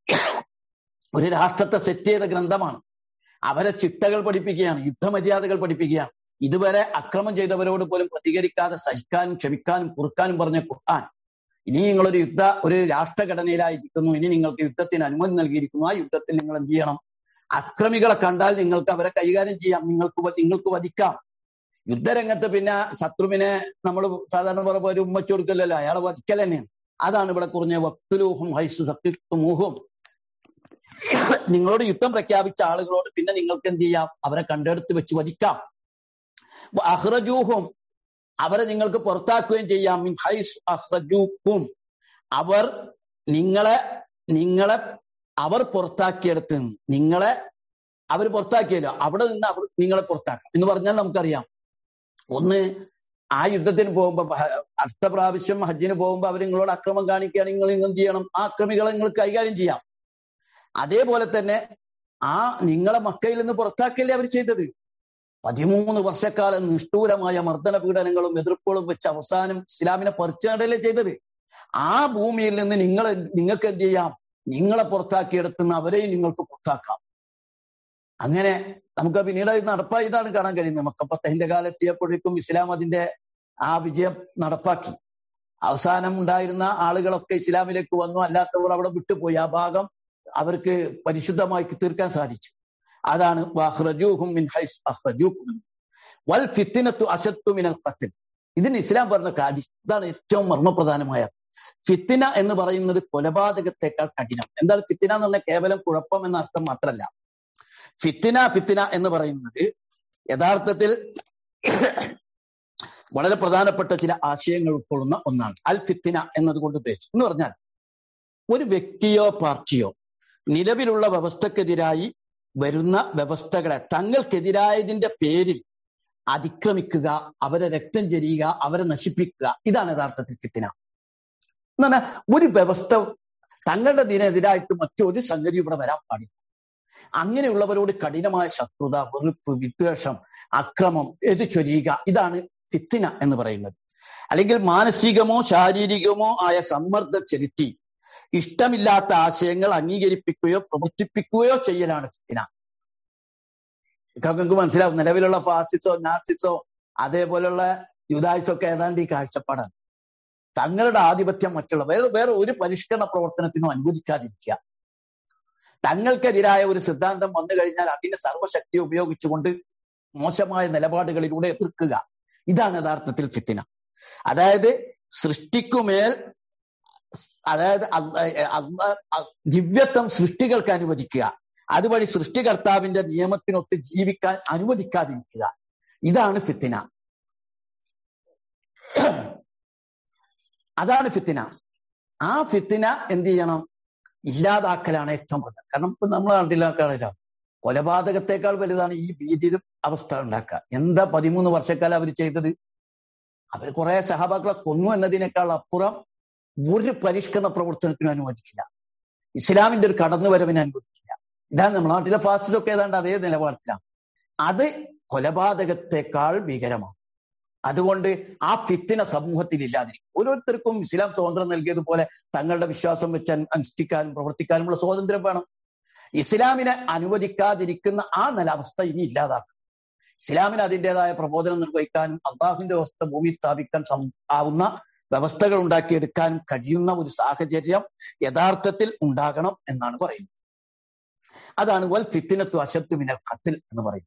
S1: ഒരു രാഷ്ട്രത്തെ സെറ്റ് ചെയ്ത ഗ്രന്ഥമാണ് അവരെ ചിട്ടകൾ പഠിപ്പിക്കുകയാണ് യുദ്ധമര്യാദകൾ പഠിപ്പിക്കുകയാണ് ഇതുവരെ അക്രമം ചെയ്തവരോട് പോലും പ്രതികരിക്കാതെ സഹിക്കാനും ക്ഷമിക്കാനും കുറുക്കാനും പറഞ്ഞ ഖുർആൻ ഇനി നിങ്ങളൊരു യുദ്ധ ഒരു രാഷ്ട്രഘടനയിലായിരിക്കുന്നു ഇനി നിങ്ങൾക്ക് യുദ്ധത്തിന് അനുമതി നൽകിയിരിക്കുന്നു ആ യുദ്ധത്തിൽ നിങ്ങൾ എന്ത് ചെയ്യണം അക്രമികളെ കണ്ടാൽ നിങ്ങൾക്ക് അവരെ കൈകാര്യം ചെയ്യാം നിങ്ങൾക്ക് നിങ്ങൾക്ക് വധിക്കാം യുദ്ധരംഗത്ത് പിന്നെ ശത്രുവിനെ നമ്മൾ സാധാരണ പറയുമ്പോൾ ഒരു ഉമ്മച്ചു കൊടുക്കലല്ലോ അയാളെ വധിക്കൽ തന്നെയാണ് അതാണ് ഇവിടെ കുറഞ്ഞ വക്തുലൂഹും ഹൈസു സത്യത്വമൂഹും നിങ്ങളോട് യുദ്ധം പ്രഖ്യാപിച്ച ആളുകളോട് പിന്നെ നിങ്ങൾക്ക് എന്ത് ചെയ്യാം അവരെ കണ്ടെടുത്ത് വെച്ച് വധിക്കാം അഹ്റജൂഹും അവരെ നിങ്ങൾക്ക് പുറത്താക്കുകയും ചെയ്യാം മിൻ ഹൈസ് അഹ്റജൂക്കും അവർ നിങ്ങളെ നിങ്ങളെ അവർ പുറത്താക്കിയെടുത്ത് നിന്ന് നിങ്ങളെ അവർ പുറത്താക്കിയല്ലോ അവിടെ നിന്ന് അവർ നിങ്ങളെ പുറത്താക്കാം എന്ന് പറഞ്ഞാൽ നമുക്കറിയാം ഒന്ന് ആ യുദ്ധത്തിന് പോകുമ്പോ അടുത്ത പ്രാവശ്യം ഹജ്ജിന് പോകുമ്പോ അവർ നിങ്ങളോട് അക്രമം കാണിക്കുകയാണെങ്കിൽ നിങ്ങൾ എന്ത് ചെയ്യണം ആ അക്രമികളെ നിങ്ങൾ കൈകാര്യം ചെയ്യാം അതേപോലെ തന്നെ ആ നിങ്ങളെ മക്കയിൽ നിന്ന് പുറത്താക്കിയല്ലേ അവർ ചെയ്തത് പതിമൂന്ന് വർഷക്കാലം നിഷ്ഠൂരമായ മർദ്ദന പീഡനങ്ങളും എതിർപ്പുകളും വെച്ച് അവസാനം ഇസ്ലാമിനെ പറിച്ചാടല്ലേ ചെയ്തത് ആ ഭൂമിയിൽ നിന്ന് നിങ്ങൾ നിങ്ങൾക്ക് എന്ത് ചെയ്യാം നിങ്ങളെ പുറത്താക്കിയെടുത്തുന്ന അവരെയും നിങ്ങൾക്ക് പുറത്താക്കാം അങ്ങനെ നമുക്ക് പിന്നീട് നടപ്പായി ഇതാണ് കാണാൻ കഴിയുന്നത് മക്കപ്പത്തഹിന്റെ കാലെത്തിയപ്പോഴേക്കും ഇസ്ലാം അതിന്റെ ആ വിജയം നടപ്പാക്കി അവസാനം ഉണ്ടായിരുന്ന ആളുകളൊക്കെ ഇസ്ലാമിലേക്ക് വന്നു അല്ലാത്തവർ അവിടെ വിട്ടുപോയി ആ ഭാഗം അവർക്ക് പരിശുദ്ധമായി തീർക്കാൻ സാധിച്ചു അതാണ് വൽ ഫിത്തിനത്തു അശത്തു മിനൽ ഖത്തിൽ ഇതിന് ഇസ്ലാം പറഞ്ഞ കാര്യം ഇതാണ് ഏറ്റവും മർമ്മപ്രധാനമായ ഫിത്തിന എന്ന് പറയുന്നത് കൊലപാതകത്തെക്കാൾ കഠിനം എന്താണ് ഫിത്തിന എന്ന് പറഞ്ഞാൽ കേവലം കുഴപ്പം എന്ന അർത്ഥം മാത്രമല്ല ഫിത്തിന ഫിത്തിന എന്ന് പറയുന്നത് യഥാർത്ഥത്തിൽ വളരെ പ്രധാനപ്പെട്ട ചില ആശയങ്ങൾ ഉൾക്കൊള്ളുന്ന ഒന്നാണ് അൽ ഫിത്തിന എന്നതുകൊണ്ട് ഉദ്ദേശിച്ചു എന്ന് പറഞ്ഞാൽ ഒരു വ്യക്തിയോ പാർട്ടിയോ നിലവിലുള്ള വ്യവസ്ഥക്കെതിരായി വരുന്ന വ്യവസ്ഥകളെ തങ്ങൾക്കെതിരായതിന്റെ പേരിൽ അതിക്രമിക്കുക അവരെ രക്തം ചെരിയുക അവരെ നശിപ്പിക്കുക ഇതാണ് യഥാർത്ഥത്തിൽ ഫിത്തിന എന്ന് പറഞ്ഞാൽ ഒരു വ്യവസ്ഥ തങ്ങളുടെ ഇതിനെതിരായിട്ട് മറ്റൊരു സംഗതി ഇവിടെ വരാൻ പാടില്ല അങ്ങനെയുള്ളവരോട് കഠിനമായ ശത്രുത വെറുപ്പ് വിദ്വേഷം അക്രമം എത് ചൊരിയുക ഇതാണ് ഫിത്തിന എന്ന് പറയുന്നത് അല്ലെങ്കിൽ മാനസികമോ ശാരീരികമോ ആയ സമ്മർദ്ദം ചെലുത്തി ഇഷ്ടമില്ലാത്ത ആശയങ്ങൾ അംഗീകരിപ്പിക്കുകയോ പ്രവർത്തിപ്പിക്കുകയോ ചെയ്യലാണ് ഫിത്തിന നിങ്ങൾക്ക് മനസ്സിലാവും നിലവിലുള്ള ഫാസിസോ നാസിസോ അതേപോലുള്ള യുദായിസോ ഒക്കെ ഏതാണ്ട് ഈ കാഴ്ചപ്പാടാണ് തങ്ങളുടെ ആധിപത്യം മറ്റുള്ള വേറെ വേറെ ഒരു പരിഷ്കരണ പ്രവർത്തനത്തിനും അനുവദിക്കാതിരിക്കുക തങ്ങൾക്കെതിരായ ഒരു സിദ്ധാന്തം വന്നു കഴിഞ്ഞാൽ അതിന്റെ സർവശക്തി ഉപയോഗിച്ചുകൊണ്ട് മോശമായ നിലപാടുകളിലൂടെ എതിർക്കുക ഇതാണ് യഥാർത്ഥത്തിൽ ഫിത്തിന അതായത് സൃഷ്ടിക്കുമേൽ അതായത് ദിവ്യത്വം സൃഷ്ടികൾക്ക് അനുവദിക്കുക അതുവഴി സൃഷ്ടികർത്താവിന്റെ നിയമത്തിനൊത്ത് ജീവിക്കാൻ അനുവദിക്കാതിരിക്കുക ഇതാണ് ഫിത്തിന അതാണ് ഫിത്തിന ആ ഫിത്തിന എന്ത് ചെയ്യണം ഇല്ലാതാക്കലാണ് ഏറ്റവും പ്രധാനം കാരണം ഇപ്പൊ നമ്മൾ നാട്ടിലാക്കാറില്ല കൊലപാതകത്തെക്കാൾ വലുതാണ് ഈ ഭീതി അവസ്ഥ ഉണ്ടാക്കുക എന്താ പതിമൂന്ന് വർഷക്കാലം അവർ ചെയ്തത് അവർ കുറെ സഹാബാക്കളെ കൊന്നു എന്നതിനേക്കാൾ അപ്പുറം ഒരു പരിഷ്കരണ പ്രവർത്തനത്തിനും അനുവദിക്കില്ല ഇസ്ലാമിന്റെ ഒരു കടന്നുവരവിന് അനുവദിക്കില്ല ഇതാണ് നമ്മുടെ നാട്ടിലെ ഫാസിസ്റ്റ് ഒക്കെ ഏതാണ്ട് അതേ നിലപാടത്തിലാണ് അത് കൊലപാതകത്തെക്കാൾ ഭീകരമാണ് അതുകൊണ്ട് ആ ഫിത്തിന സമൂഹത്തിൽ ഇല്ലാതിരിക്കും ഓരോരുത്തർക്കും ഇസ്ലാം സ്വാതന്ത്ര്യം നൽകിയതുപോലെ തങ്ങളുടെ വിശ്വാസം വെച്ച് അനുഷ്ഠിക്കാനും പ്രവർത്തിക്കാനുമുള്ള സ്വാതന്ത്ര്യം വേണം ഇസ്ലാമിനെ അനുവദിക്കാതിരിക്കുന്ന ആ നില അവസ്ഥ ഇനി ഇല്ലാതാക്കും ഇസ്ലാമിന് അതിൻ്റെതായ പ്രബോധനം നിർവഹിക്കാനും അള്ളാഹുവിന്റെ അവസ്ഥ ഭൂമി സ്ഥാപിക്കാൻ ആവുന്ന വ്യവസ്ഥകൾ ഉണ്ടാക്കിയെടുക്കാനും കഴിയുന്ന ഒരു സാഹചര്യം യഥാർത്ഥത്തിൽ ഉണ്ടാകണം എന്നാണ് പറയുന്നത് അതാണ് വൽ ഫിത്തിനത്തു അശത്തു മിനൽ ഖത്തിൽ എന്ന് പറയുന്നത്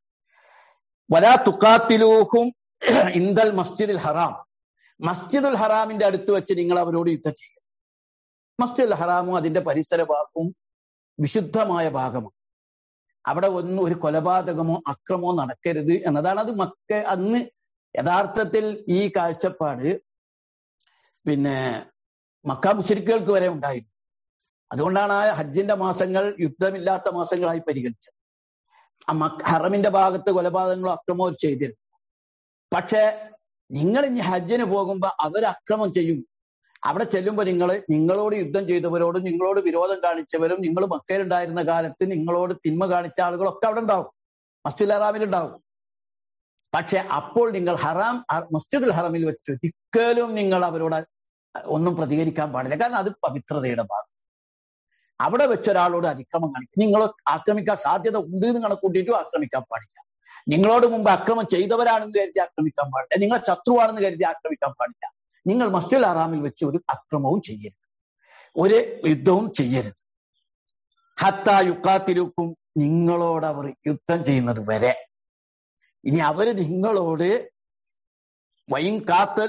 S1: വലാ തുക്കാത്തിലൂഹും ഇന്ദൽ മസ്ജിദുൽ ഹറാം മസ്ജിദുൽ ഹറാമിന്റെ അടുത്ത് വെച്ച് നിങ്ങൾ അവരോട് യുദ്ധം ചെയ്യുക മസ്ജിദുൽ ഹറാമും അതിന്റെ പരിസര ഭാഗവും വിശുദ്ധമായ ഭാഗമാണ് അവിടെ ഒന്നും ഒരു കൊലപാതകമോ അക്രമോ നടക്കരുത് എന്നതാണ് അത് മക്ക അന്ന് യഥാർത്ഥത്തിൽ ഈ കാഴ്ചപ്പാട് പിന്നെ മക്ക മുഷരിക്കുകൾക്ക് വരെ ഉണ്ടായിരുന്നു അതുകൊണ്ടാണ് ആ ഹജ്ജിന്റെ മാസങ്ങൾ യുദ്ധമില്ലാത്ത മാസങ്ങളായി പരിഗണിച്ചത് ഹറമിന്റെ ഭാഗത്ത് കൊലപാതകങ്ങളോ അക്രമോ ചെയ്തിരുന്നു പക്ഷെ നിങ്ങൾ ഇനി ഹജ്ജിന് പോകുമ്പോ അവർ അക്രമം ചെയ്യും അവിടെ ചെല്ലുമ്പോൾ നിങ്ങൾ നിങ്ങളോട് യുദ്ധം ചെയ്തവരോടും നിങ്ങളോട് വിരോധം കാണിച്ചവരും നിങ്ങൾ മക്കയിലുണ്ടായിരുന്ന കാലത്ത് നിങ്ങളോട് തിന്മ കാണിച്ച ആളുകളൊക്കെ അവിടെ ഉണ്ടാവും മസ്ജിദ് ഹറാമിൽ ഉണ്ടാവും പക്ഷെ അപ്പോൾ നിങ്ങൾ ഹറാം മസ്ജിദുൽ ഹറമിൽ വെച്ച് ഒരിക്കലും നിങ്ങൾ അവരോട് ഒന്നും പ്രതികരിക്കാൻ പാടില്ല കാരണം അത് പവിത്രതയുടെ ഭാഗം അവിടെ വെച്ച് ഒരാളോട് അതിക്രമം കാണിക്കും നിങ്ങൾ ആക്രമിക്കാൻ സാധ്യത ഉണ്ട് എന്ന് കണക്കൂട്ടിയിട്ടും ആക്രമിക്കാൻ പാടില്ല നിങ്ങളോട് മുമ്പ് അക്രമം ചെയ്തവരാണെന്ന് കരുതി ആക്രമിക്കാൻ പാടില്ല നിങ്ങളെ ശത്രുവാണെന്ന് കരുതി ആക്രമിക്കാൻ പാടില്ല നിങ്ങൾ മസ്ജിദ് ഹറാമിൽ വെച്ച് ഒരു അക്രമവും ചെയ്യരുത് ഒരു യുദ്ധവും ചെയ്യരുത് ഹത്ത യുക്കാത്തിരുക്കും നിങ്ങളോട് അവർ യുദ്ധം ചെയ്യുന്നത് വരെ ഇനി അവര് നിങ്ങളോട് വൈൻ കാത്ത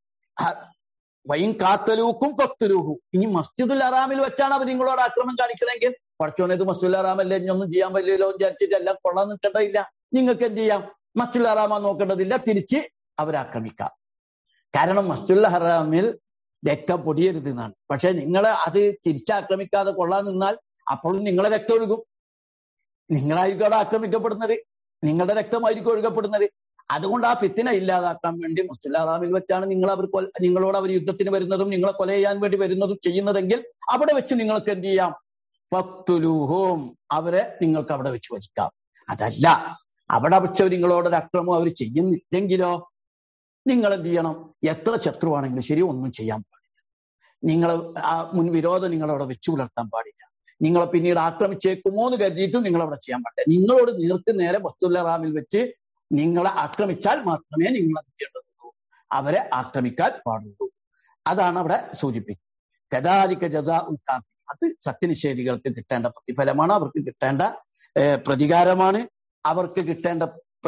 S1: വൈൻ കാത്തലൂക്കും ഫക്തലൂഹും ഇനി മസ്ജിദുൽ ഹറാമിൽ വെച്ചാണ് അവർ നിങ്ങളോട് ആക്രമം കാണിക്കണമെങ്കിൽ പഠിച്ചോനത് മസ്ജിദുൽ ഹറാമല്ലേ ഇനി ഒന്നും ചെയ്യാൻ പറ്റില്ലല്ലോ വിചാരിച്ചിട്ട് എല്ലാം കൊള്ളാൻ നിൽക്കേണ്ടതില്ല നിങ്ങൾക്ക് എന്ത് ചെയ്യാം മസ്ജിദുൽ ഹറാമ നോക്കേണ്ടതില്ല തിരിച്ച് അവരാക്രമിക്കാം കാരണം മസ്ജിദുൽ ഹറാമിൽ രക്തം പൊടിയരുത് എന്നാണ് പക്ഷെ നിങ്ങൾ അത് തിരിച്ചാക്രമിക്കാതെ കൊള്ളാൻ നിന്നാൽ അപ്പോഴും നിങ്ങളെ രക്തം ഒഴുകും നിങ്ങളായിരിക്കും അവിടെ ആക്രമിക്കപ്പെടുന്നത് നിങ്ങളുടെ രക്തമായിരിക്കും ഒഴുകപ്പെടുന്നത് അതുകൊണ്ട് ആ ഫിത്തിന ഇല്ലാതാക്കാൻ വേണ്ടി മസ്ജിദുൽ ഹറാമിൽ വെച്ചാണ് നിങ്ങൾ അവർ നിങ്ങളോട് അവർ യുദ്ധത്തിന് വരുന്നതും നിങ്ങളെ കൊല ചെയ്യാൻ വേണ്ടി വരുന്നതും ചെയ്യുന്നതെങ്കിൽ അവിടെ വെച്ച് നിങ്ങൾക്ക് എന്ത് ചെയ്യാം ഫക്തുലൂഹും അവരെ നിങ്ങൾക്ക് അവിടെ വെച്ച് വധിക്കാം അതല്ല അവിടെ വെച്ച് നിങ്ങളോടൊരു അക്രമം അവർ ചെയ്യുന്നില്ലെങ്കിലോ നിങ്ങൾ എന്ത് ചെയ്യണം എത്ര ശത്രുവാണെങ്കിലും ശരി ഒന്നും ചെയ്യാൻ പാടില്ല നിങ്ങൾ ആ മുൻ വിരോധം നിങ്ങളവിടെ വെച്ചു പുലർത്താൻ പാടില്ല നിങ്ങളെ പിന്നീട് ആക്രമിച്ചേക്കുമോ എന്ന് കരുതിയിട്ടും നിങ്ങൾ അവിടെ ചെയ്യാൻ പാടില്ല നിങ്ങളോട് നേർക്ക് നേരെ വസ്തുല്ല റാമിൽ വെച്ച് നിങ്ങളെ ആക്രമിച്ചാൽ മാത്രമേ നിങ്ങൾ എന്ത് ചെയ്യേണ്ടതുള്ളൂ അവരെ ആക്രമിക്കാൻ പാടുള്ളൂ അതാണ് അവിടെ സൂചിപ്പിക്കുന്നത് ഗതാധിക ജസാ ഉൽക്കാപ്പി അത് സത്യനിഷേധികൾക്ക് കിട്ടേണ്ട പ്രതിഫലമാണ് അവർക്ക് കിട്ടേണ്ട പ്രതികാരമാണ് അവർക്ക് കിട്ടേണ്ട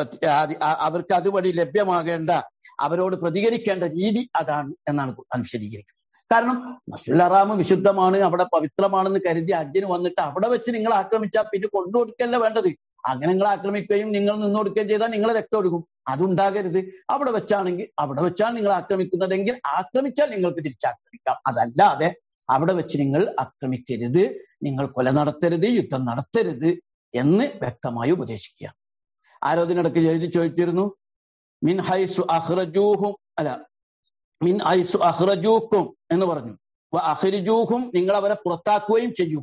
S1: അവർക്ക് അതുവഴി ലഭ്യമാകേണ്ട അവരോട് പ്രതികരിക്കേണ്ട രീതി അതാണ് എന്നാണ് അനുശദീകരിക്കുന്നത് കാരണം മസ്ജിദുൽ ഹറാം വിശുദ്ധമാണ് അവിടെ പവിത്രമാണെന്ന് കരുതി അജ്ജിന് വന്നിട്ട് അവിടെ വെച്ച് നിങ്ങൾ ആക്രമിച്ചാൽ പിന്നെ കൊണ്ടുകൊടുക്കല്ല വേണ്ടത് അങ്ങനെ നിങ്ങൾ ആക്രമിക്കുകയും നിങ്ങൾ നിന്നൊടുക്കുകയും ചെയ്താൽ നിങ്ങളെ രക്തം ഒഴുകും അതുണ്ടാകരുത് അവിടെ വെച്ചാണെങ്കിൽ അവിടെ വെച്ചാണ് നിങ്ങൾ ആക്രമിക്കുന്നതെങ്കിൽ ആക്രമിച്ചാൽ നിങ്ങൾക്ക് തിരിച്ചാക്രമിക്കാം അതല്ലാതെ അവിടെ വെച്ച് നിങ്ങൾ ആക്രമിക്കരുത് നിങ്ങൾ കൊല നടത്തരുത് യുദ്ധം നടത്തരുത് എന്ന് വ്യക്തമായി ഉപദേശിക്കുക ആരോതിനിടയ്ക്ക് എഴുതി ചോദിച്ചിരുന്നു മിൻ ഹൈസു അഹ്റജൂഹും അല്ല മിൻ ഹൈസു അഹ്റജൂക്കും എന്ന് പറഞ്ഞു അഹ്റിജൂഹും നിങ്ങൾ അവരെ പുറത്താക്കുകയും ചെയ്യുക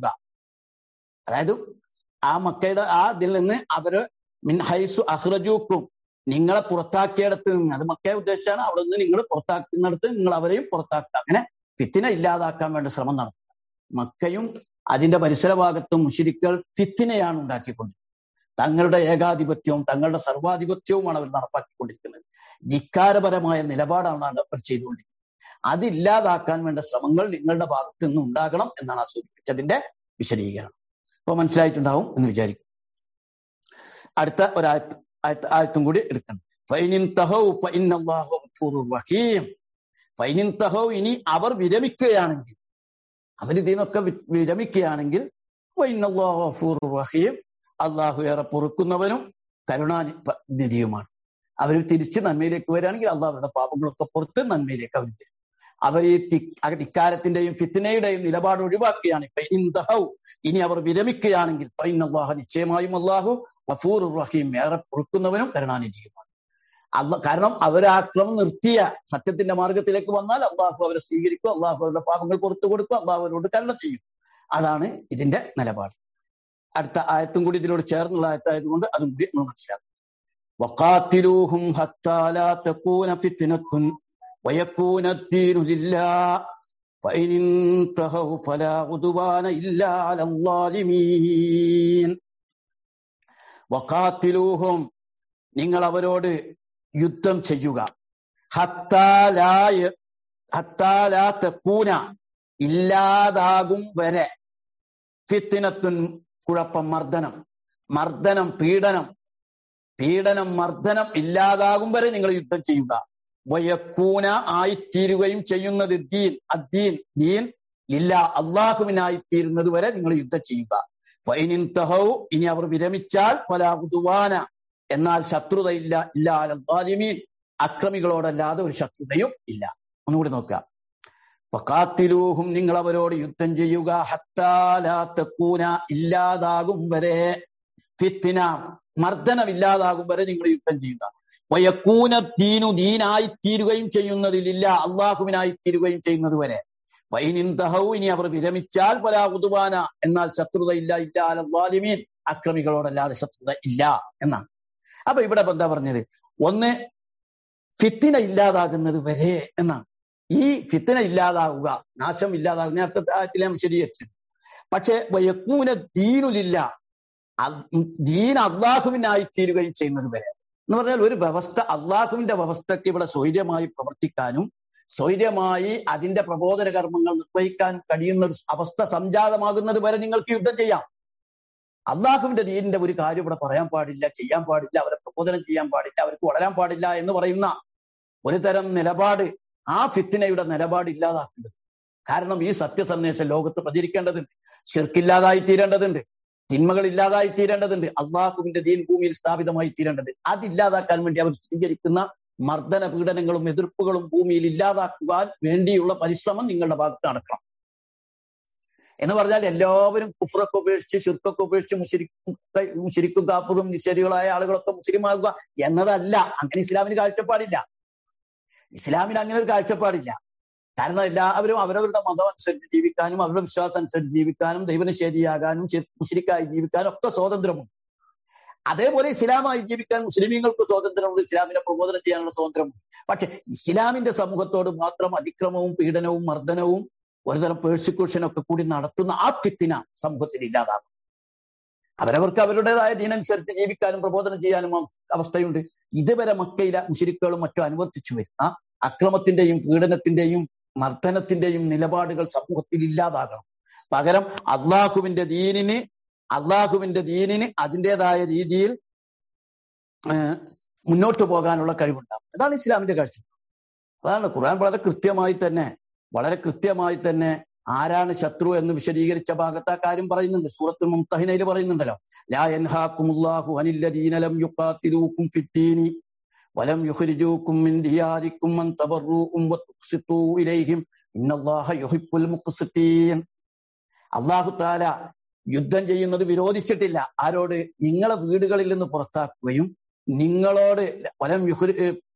S1: അതായത് ആ മക്കയുടെ ആ ഇതിൽ നിന്ന് അവര് മിൻ ഹൈസു അഹ്റജൂക്കും നിങ്ങളെ പുറത്താക്കിയിടത്ത് നിന്ന് അത് മക്കയെ ഉദ്ദേശിച്ചാണ് അവിടെ നിന്ന് നിങ്ങൾ പുറത്താക്കുന്നിടത്ത് നിങ്ങൾ അവരെയും പുറത്താക്കുക അങ്ങനെ ഫിത്തിന ഇല്ലാതാക്കാൻ വേണ്ട ശ്രമം നടത്തുക മക്കയും അതിന്റെ പരിസര ഭാഗത്തും മുഷിരിക്കൾ ഫിത്തിനെയാണ് ഉണ്ടാക്കിക്കൊണ്ടിരിക്കുന്നത് തങ്ങളുടെ ഏകാധിപത്യവും തങ്ങളുടെ സർവാധിപത്യവുമാണ് അവർ നടപ്പാക്കിക്കൊണ്ടിരിക്കുന്നത് ധിക്കാരപരമായ നിലപാടാണ് അവർ ചെയ്തുകൊണ്ടിരിക്കുന്നത് അതില്ലാതാക്കാൻ വേണ്ട ശ്രമങ്ങൾ നിങ്ങളുടെ ഭാഗത്ത് നിന്ന് ഉണ്ടാകണം എന്നാണ് ആ സൂചിപ്പിച്ചതിന്റെ വിശദീകരണം അപ്പൊ മനസ്സിലായിട്ടുണ്ടാവും എന്ന് വിചാരിക്കും അടുത്ത ഒരായത്ത് ആയത്തും കൂടി എടുക്കണം ഫൈനിൻ തഹൗ റഹീം ഫൈനിൻ തഹൗ ഇനി അവർ വിരമിക്കുകയാണെങ്കിൽ അവർ ഇതിനൊക്കെ വിരമിക്കുകയാണെങ്കിൽ റഹീം അള്ളാഹു ഏറെ പൊറുക്കുന്നവനും കരുണാനിധിയുമാണ് അവർ തിരിച്ച് നന്മയിലേക്ക് വരികയാണെങ്കിൽ അള്ളാഹ് അവരുടെ പാപങ്ങളൊക്കെ പുറത്ത് നന്മയിലേക്ക് അവർ തരും അവർ ഈ ഇക്കാലത്തിന്റെയും ഫിത്തിനയുടെയും നിലപാട് ഒഴിവാക്കുകയാണ് ഇപ്പൊ ഇന്ദഹൗ ഇനി അവർ വിരമിക്കുകയാണെങ്കിൽ അള്ളാഹു നിശ്ചയമായും അള്ളാഹു വഫൂർ റഹീം ഏറെ പൊറുക്കുന്നവനും കരുണാനിധിയുമാണ് അല്ല കാരണം അവരെ ആക്രമം നിർത്തിയ സത്യത്തിന്റെ മാർഗത്തിലേക്ക് വന്നാൽ അള്ളാഹു അവരെ സ്വീകരിക്കും അള്ളാഹു അവരുടെ പാപങ്ങൾ പുറത്തു കൊടുക്കും അള്ളാഹു അവരോട് കരുണ ചെയ്യും അതാണ് ഇതിന്റെ നിലപാട് അടുത്ത ആയത്തും കൂടി ഇതിനോട് ചേർന്നുള്ള ആയത്തായതുകൊണ്ട് അതും കൂടി നമ്മൾ മനസ്സിലാക്കും وقاتلوهم حتى لا تكون فتنة ويكون الدين لله فإن انتهوا فلا عدوان إلا على الظالمين وقاتلوهم നിങ്ങൾ അവരോട് യുദ്ധം ചെയ്യുക ഹത്താലായ ഹത്താലാ തെക്കൂന ഇല്ലാതാകും വരെ ഫിത്തിനത്തുൻ കുഴപ്പം മർദ്ദനം മർദ്ദനം പീഡനം പീഡനം മർദ്ദനം ഇല്ലാതാകും വരെ നിങ്ങൾ യുദ്ധം ചെയ്യുക വയക്കൂന ആയിത്തീരുകയും ചെയ്യുന്നത് ദീൻ അദ്ദീൻ ദീൻ ഇല്ല അള്ളാഹുവിനായിത്തീരുന്നത് വരെ നിങ്ങൾ യുദ്ധം ചെയ്യുക ഫൈനിൻ തഹൗ ഇനി അവർ വിരമിച്ചാൽ ഫലാഹുദുവാന എന്നാൽ ശത്രുത ഇല്ല ഇല്ല അലീമീൻ അക്രമികളോടല്ലാതെ ഒരു ശത്രുതയും ഇല്ല ഒന്നുകൂടി നോക്കുക ഫക്കാത്തിലൂഹും നിങ്ങൾ അവരോട് യുദ്ധം ചെയ്യുക ഹത്താലാത്തക്കൂന ഇല്ലാതാകും വരെ ഫിത്തിന മർദ്ദനം ഇല്ലാതാകും വരെ നിങ്ങൾ യുദ്ധം ചെയ്യുക വയക്കൂന ദീനു ദീനായി തീരുകയും ചെയ്യുന്നതിലില്ല അള്ളാഹുവിനായി തീരുകയും ചെയ്യുന്നത് വരെ വൈനിന്തഹൗ ഇനി അവർ വിരമിച്ചാൽ പല ഉതുവാന എന്നാൽ ശത്രുത ഇല്ല ഇല്ല അലീമീൻ അക്രമികളോടല്ലാതെ ശത്രുത ഇല്ല എന്നാണ് അപ്പൊ ഇവിടെ എന്താ പറഞ്ഞത് ഒന്ന് ഫിത്തിന ഇല്ലാതാകുന്നത് വരെ എന്നാണ് ഈ ഫിത്തിന ഇല്ലാതാവുക നാശം ഇല്ലാതാകുന്ന അർത്ഥത്തിൽ ഞാൻ വിശദീകരിച്ചത് പക്ഷെ വയക്കൂന ദീനുലില്ല ദീൻ അള്ളാഹുവിനായി തീരുകയും ചെയ്യുന്നത് വരെ എന്ന് പറഞ്ഞാൽ ഒരു വ്യവസ്ഥ അള്ളാഹുവിന്റെ വ്യവസ്ഥയ്ക്ക് ഇവിടെ സ്വൈര്യമായി പ്രവർത്തിക്കാനും സ്വൈര്യമായി അതിന്റെ പ്രബോധന കർമ്മങ്ങൾ നിർവഹിക്കാൻ കഴിയുന്ന ഒരു അവസ്ഥ സംജാതമാകുന്നത് വരെ നിങ്ങൾക്ക് യുദ്ധം ചെയ്യാം അള്ളാഹുവിന്റെ ദീനിന്റെ ഒരു കാര്യം ഇവിടെ പറയാൻ പാടില്ല ചെയ്യാൻ പാടില്ല അവരെ പ്രബോധനം ചെയ്യാൻ പാടില്ല അവർക്ക് വളരാൻ പാടില്ല എന്ന് പറയുന്ന ഒരു തരം നിലപാട് ആ ഫിത്തിനയുടെ നിലപാട് ഇല്ലാതാക്കേണ്ടത് കാരണം ഈ സത്യസന്ദേശം ലോകത്ത് പ്രചരിക്കേണ്ടതുണ്ട് ശിർക്കില്ലാതായി തീരേണ്ടതുണ്ട് തിന്മകൾ ഇല്ലാതായി തീരേണ്ടതുണ്ട് അള്ളാഹുവിന്റെ ദീൻ ഭൂമിയിൽ സ്ഥാപിതമായി തീരേണ്ടത് അതില്ലാതാക്കാൻ വേണ്ടി അവർ സ്വീകരിക്കുന്ന മർദ്ദന പീഡനങ്ങളും എതിർപ്പുകളും ഭൂമിയിൽ ഇല്ലാതാക്കുവാൻ വേണ്ടിയുള്ള പരിശ്രമം നിങ്ങളുടെ ഭാഗത്ത് നടക്കണം എന്ന് പറഞ്ഞാൽ എല്ലാവരും കുഫറൊക്കെ ഉപേക്ഷിച്ച് ശുർക്കൊക്കെ ഉപേക്ഷിച്ച് മുശരിക്കും മുശരിക്കും കാപ്പുറും നിശരികളായ ആളുകളൊക്കെ മുസ്ലിമാകുക എന്നതല്ല അങ്ങനെ ഇസ്ലാമിന് കാഴ്ചപ്പാടില്ല ഇസ്ലാമിന് അങ്ങനെ ഒരു കാഴ്ചപ്പാടില്ല കാരണം എല്ലാവരും അവരവരുടെ മതം അനുസരിച്ച് ജീവിക്കാനും അവരുടെ വിശ്വാസം അനുസരിച്ച് ജീവിക്കാനും ദൈവനിഷേധിയാകാനും മുസ്ലിക്കായി ജീവിക്കാനും ഒക്കെ സ്വാതന്ത്ര്യമുണ്ട് അതേപോലെ ഇസ്ലാമായി ജീവിക്കാൻ മുസ്ലിമീങ്ങൾക്ക് സ്വാതന്ത്ര്യമുണ്ട് ഇസ്ലാമിനെ പ്രബോധനം ചെയ്യാനുള്ള സ്വാതന്ത്ര്യമുണ്ട് പക്ഷെ ഇസ്ലാമിന്റെ സമൂഹത്തോട് മാത്രം അതിക്രമവും പീഡനവും മർദ്ദനവും ഒരുതരം പേഴ്സിക്യൂഷനും ഒക്കെ കൂടി നടത്തുന്ന ആ ഫിത്തിന സമൂഹത്തിൽ ഇല്ലാതാകും അവരവർക്ക് അവരുടേതായ ദീനനുസരിച്ച് ജീവിക്കാനും പ്രബോധനം ചെയ്യാനും അവസ്ഥയുണ്ട് ഇതുവരെ മക്കയിലെ മുഷിരിക്കുകളും മറ്റും അനുവർത്തിച്ചു വരുന്ന അക്രമത്തിന്റെയും പീഡനത്തിന്റെയും മർദ്ദനത്തിന്റെയും നിലപാടുകൾ സമൂഹത്തിൽ ഇല്ലാതാകണം പകരം അള്ളാഹുവിന്റെ ദീനിന് അള്ളാഹുവിന്റെ ദീനിന് അതിൻ്റെതായ രീതിയിൽ മുന്നോട്ട് പോകാനുള്ള കഴിവുണ്ടാകും അതാണ് ഇസ്ലാമിന്റെ കാഴ്ച അതാണ് ഖുർആൻ വളരെ കൃത്യമായി തന്നെ വളരെ കൃത്യമായി തന്നെ ആരാണ് ശത്രു എന്ന് വിശദീകരിച്ച ഭാഗത്ത് ആ കാര്യം പറയുന്നുണ്ട് സൂറത്ത് മുംതഹിനയിൽ പറയുന്നുണ്ടല്ലോ ലാ യൻഹാക്കുമുല്ലാഹു അനില്ലദീന ലം യുഖാതിലൂക്കും ഫിദ്ദീനി വലം യുഖ്രിജൂക്കും മിൻ ദിയാരിക്കും അൻ തബറൂക്കും വതുഖ്സിതൂ ഇലൈഹിം ഇന്നല്ലാഹ യുഹിബ്ബുൽ മുഖ്സിതീൻ അല്ലാഹു തആല യുദ്ധം ചെയ്യുന്നത് വിരോധിച്ചിട്ടില്ല ആരോട് നിങ്ങളെ വീടുകളിൽ നിന്ന് പുറത്താക്കുകയും നിങ്ങളോട് വലം യുഹ്രി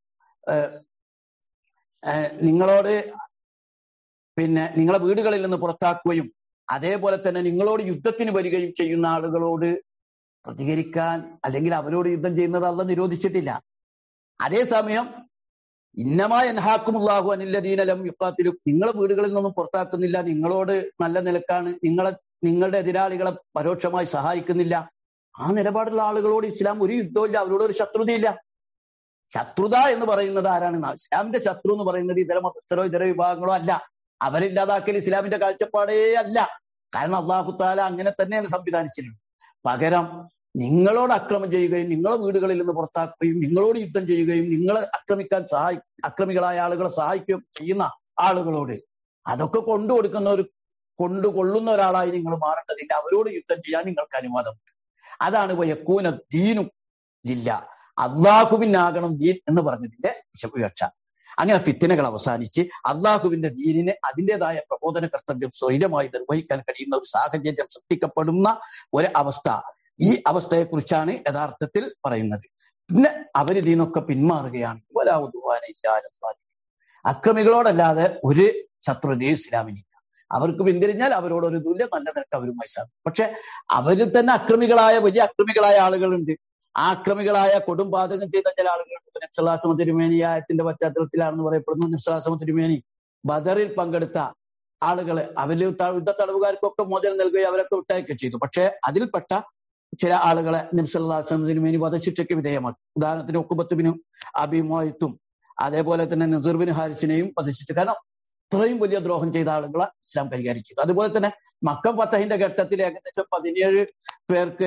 S1: നിങ്ങളോട് പിന്നെ നിങ്ങളെ വീടുകളിൽ നിന്ന് പുറത്താക്കുകയും അതേപോലെ തന്നെ നിങ്ങളോട് യുദ്ധത്തിന് വരികയും ചെയ്യുന്ന ആളുകളോട് പ്രതികരിക്കാൻ അല്ലെങ്കിൽ അവരോട് യുദ്ധം ചെയ്യുന്നത് അല്ല നിരോധിച്ചിട്ടില്ല അതേസമയം ഇന്നമായ എൻഹാക്കുമുള്ളാഹു അനില്ലദീനലം യുക്കാത്തിലും നിങ്ങളെ വീടുകളിൽ നിന്നും പുറത്താക്കുന്നില്ല നിങ്ങളോട് നല്ല നിലക്കാണ് നിങ്ങളെ നിങ്ങളുടെ എതിരാളികളെ പരോക്ഷമായി സഹായിക്കുന്നില്ല ആ നിലപാടുള്ള ആളുകളോട് ഇസ്ലാം ഒരു യുദ്ധമില്ല അവരോട് ഒരു ശത്രുതയില്ല ശത്രുത എന്ന് പറയുന്നത് ആരാണ് ഇസ്ലാമിന്റെ ശത്രു എന്ന് പറയുന്നത് ഇതര മതസ്ഥരോ ഇതര വിഭാഗങ്ങളോ അല്ല അവരില്ലാതാക്കൽ ഇസ്ലാമിന്റെ കാഴ്ചപ്പാടേ അല്ല കാരണം അള്ളാഹു താല അങ്ങനെ തന്നെയാണ് സംവിധാനിച്ചിട്ടുള്ളത് പകരം നിങ്ങളോട് അക്രമം ചെയ്യുകയും നിങ്ങളെ വീടുകളിൽ നിന്ന് പുറത്താക്കുകയും നിങ്ങളോട് യുദ്ധം ചെയ്യുകയും നിങ്ങളെ ആക്രമിക്കാൻ സഹായി അക്രമികളായ ആളുകളെ സഹായിക്കുകയും ചെയ്യുന്ന ആളുകളോട് അതൊക്കെ കൊണ്ടുകൊടുക്കുന്ന ഒരു കൊണ്ടുകൊള്ളുന്ന ഒരാളായി നിങ്ങൾ മാറേണ്ടതില്ല അവരോട് യുദ്ധം ചെയ്യാൻ നിങ്ങൾക്ക് അനുവാദമുണ്ട് അതാണ് യക്കൂന ദീനു ജില്ല അള്ളാഹുവിനാകണം ദീൻ എന്ന് പറഞ്ഞതിന്റെ വിവക്ഷ അങ്ങനെ ഫിത്തിനകൾ അവസാനിച്ച് അള്ളാഹുവിന്റെ ദീനിനെ അതിൻ്റെതായ പ്രബോധന കർത്തവ്യം സ്വൈര്യമായി നിർവഹിക്കാൻ കഴിയുന്ന ഒരു സാഹചര്യം സൃഷ്ടിക്കപ്പെടുന്ന ഒരു അവസ്ഥ ഈ അവസ്ഥയെ കുറിച്ചാണ് യഥാർത്ഥത്തിൽ പറയുന്നത് പിന്നെ അവർ ഇതിനൊക്കെ പിന്മാറുകയാണ് ഇല്ലാതെ സാധിക്കും അക്രമികളോടല്ലാതെ ഒരു ശത്രുതയും ഇസ്ലാമിനില്ല അവർക്ക് പിന്തിരിഞ്ഞാൽ അവരോട് ഒരു തുല്യ നല്ല നിരക്ക് അവരുമായി സാധിക്കും പക്ഷെ അവരിൽ തന്നെ അക്രമികളായ വലിയ അക്രമികളായ ആളുകളുണ്ട് ആ അക്രമികളായ കൊടും പാതകം ചെയ്ത ചില ആളുകളുണ്ട് നബ്സലാസമ തിരുമേനിയായത്തിന്റെ പശ്ചാത്തലത്തിലാണെന്ന് പറയപ്പെടുന്നു നബ്സലാസമ തിരുമേനി ബദറിൽ പങ്കെടുത്ത ആളുകള് അവര് യുദ്ധ തടവുകാർക്കൊക്കെ മോചനം നൽകുകയും അവരൊക്കെ വിട്ടയക്കുക ചെയ്തു പക്ഷെ അതിൽപ്പെട്ട ചില ആളുകളെ നബ്സല്ലാസ്ലം തിരുമേനി വധശിക്ഷയ്ക്ക് വിധേയമാക്കി ഉദാഹരണത്തിന് ഒക്കുബത്തുബിനും അബിമോയത്തും അതേപോലെ തന്നെ നസീർബിൻ ഹാരിസിനെയും വധശിച്ചു കാരണം ഇത്രയും വലിയ ദ്രോഹം ചെയ്ത ആളുകളെ ഇസ്ലാം കൈകാര്യം ചെയ്തു അതുപോലെ തന്നെ മക്കം ഫത്തഹിന്റെ ഘട്ടത്തിൽ ഏകദേശം പതിനേഴ് പേർക്ക്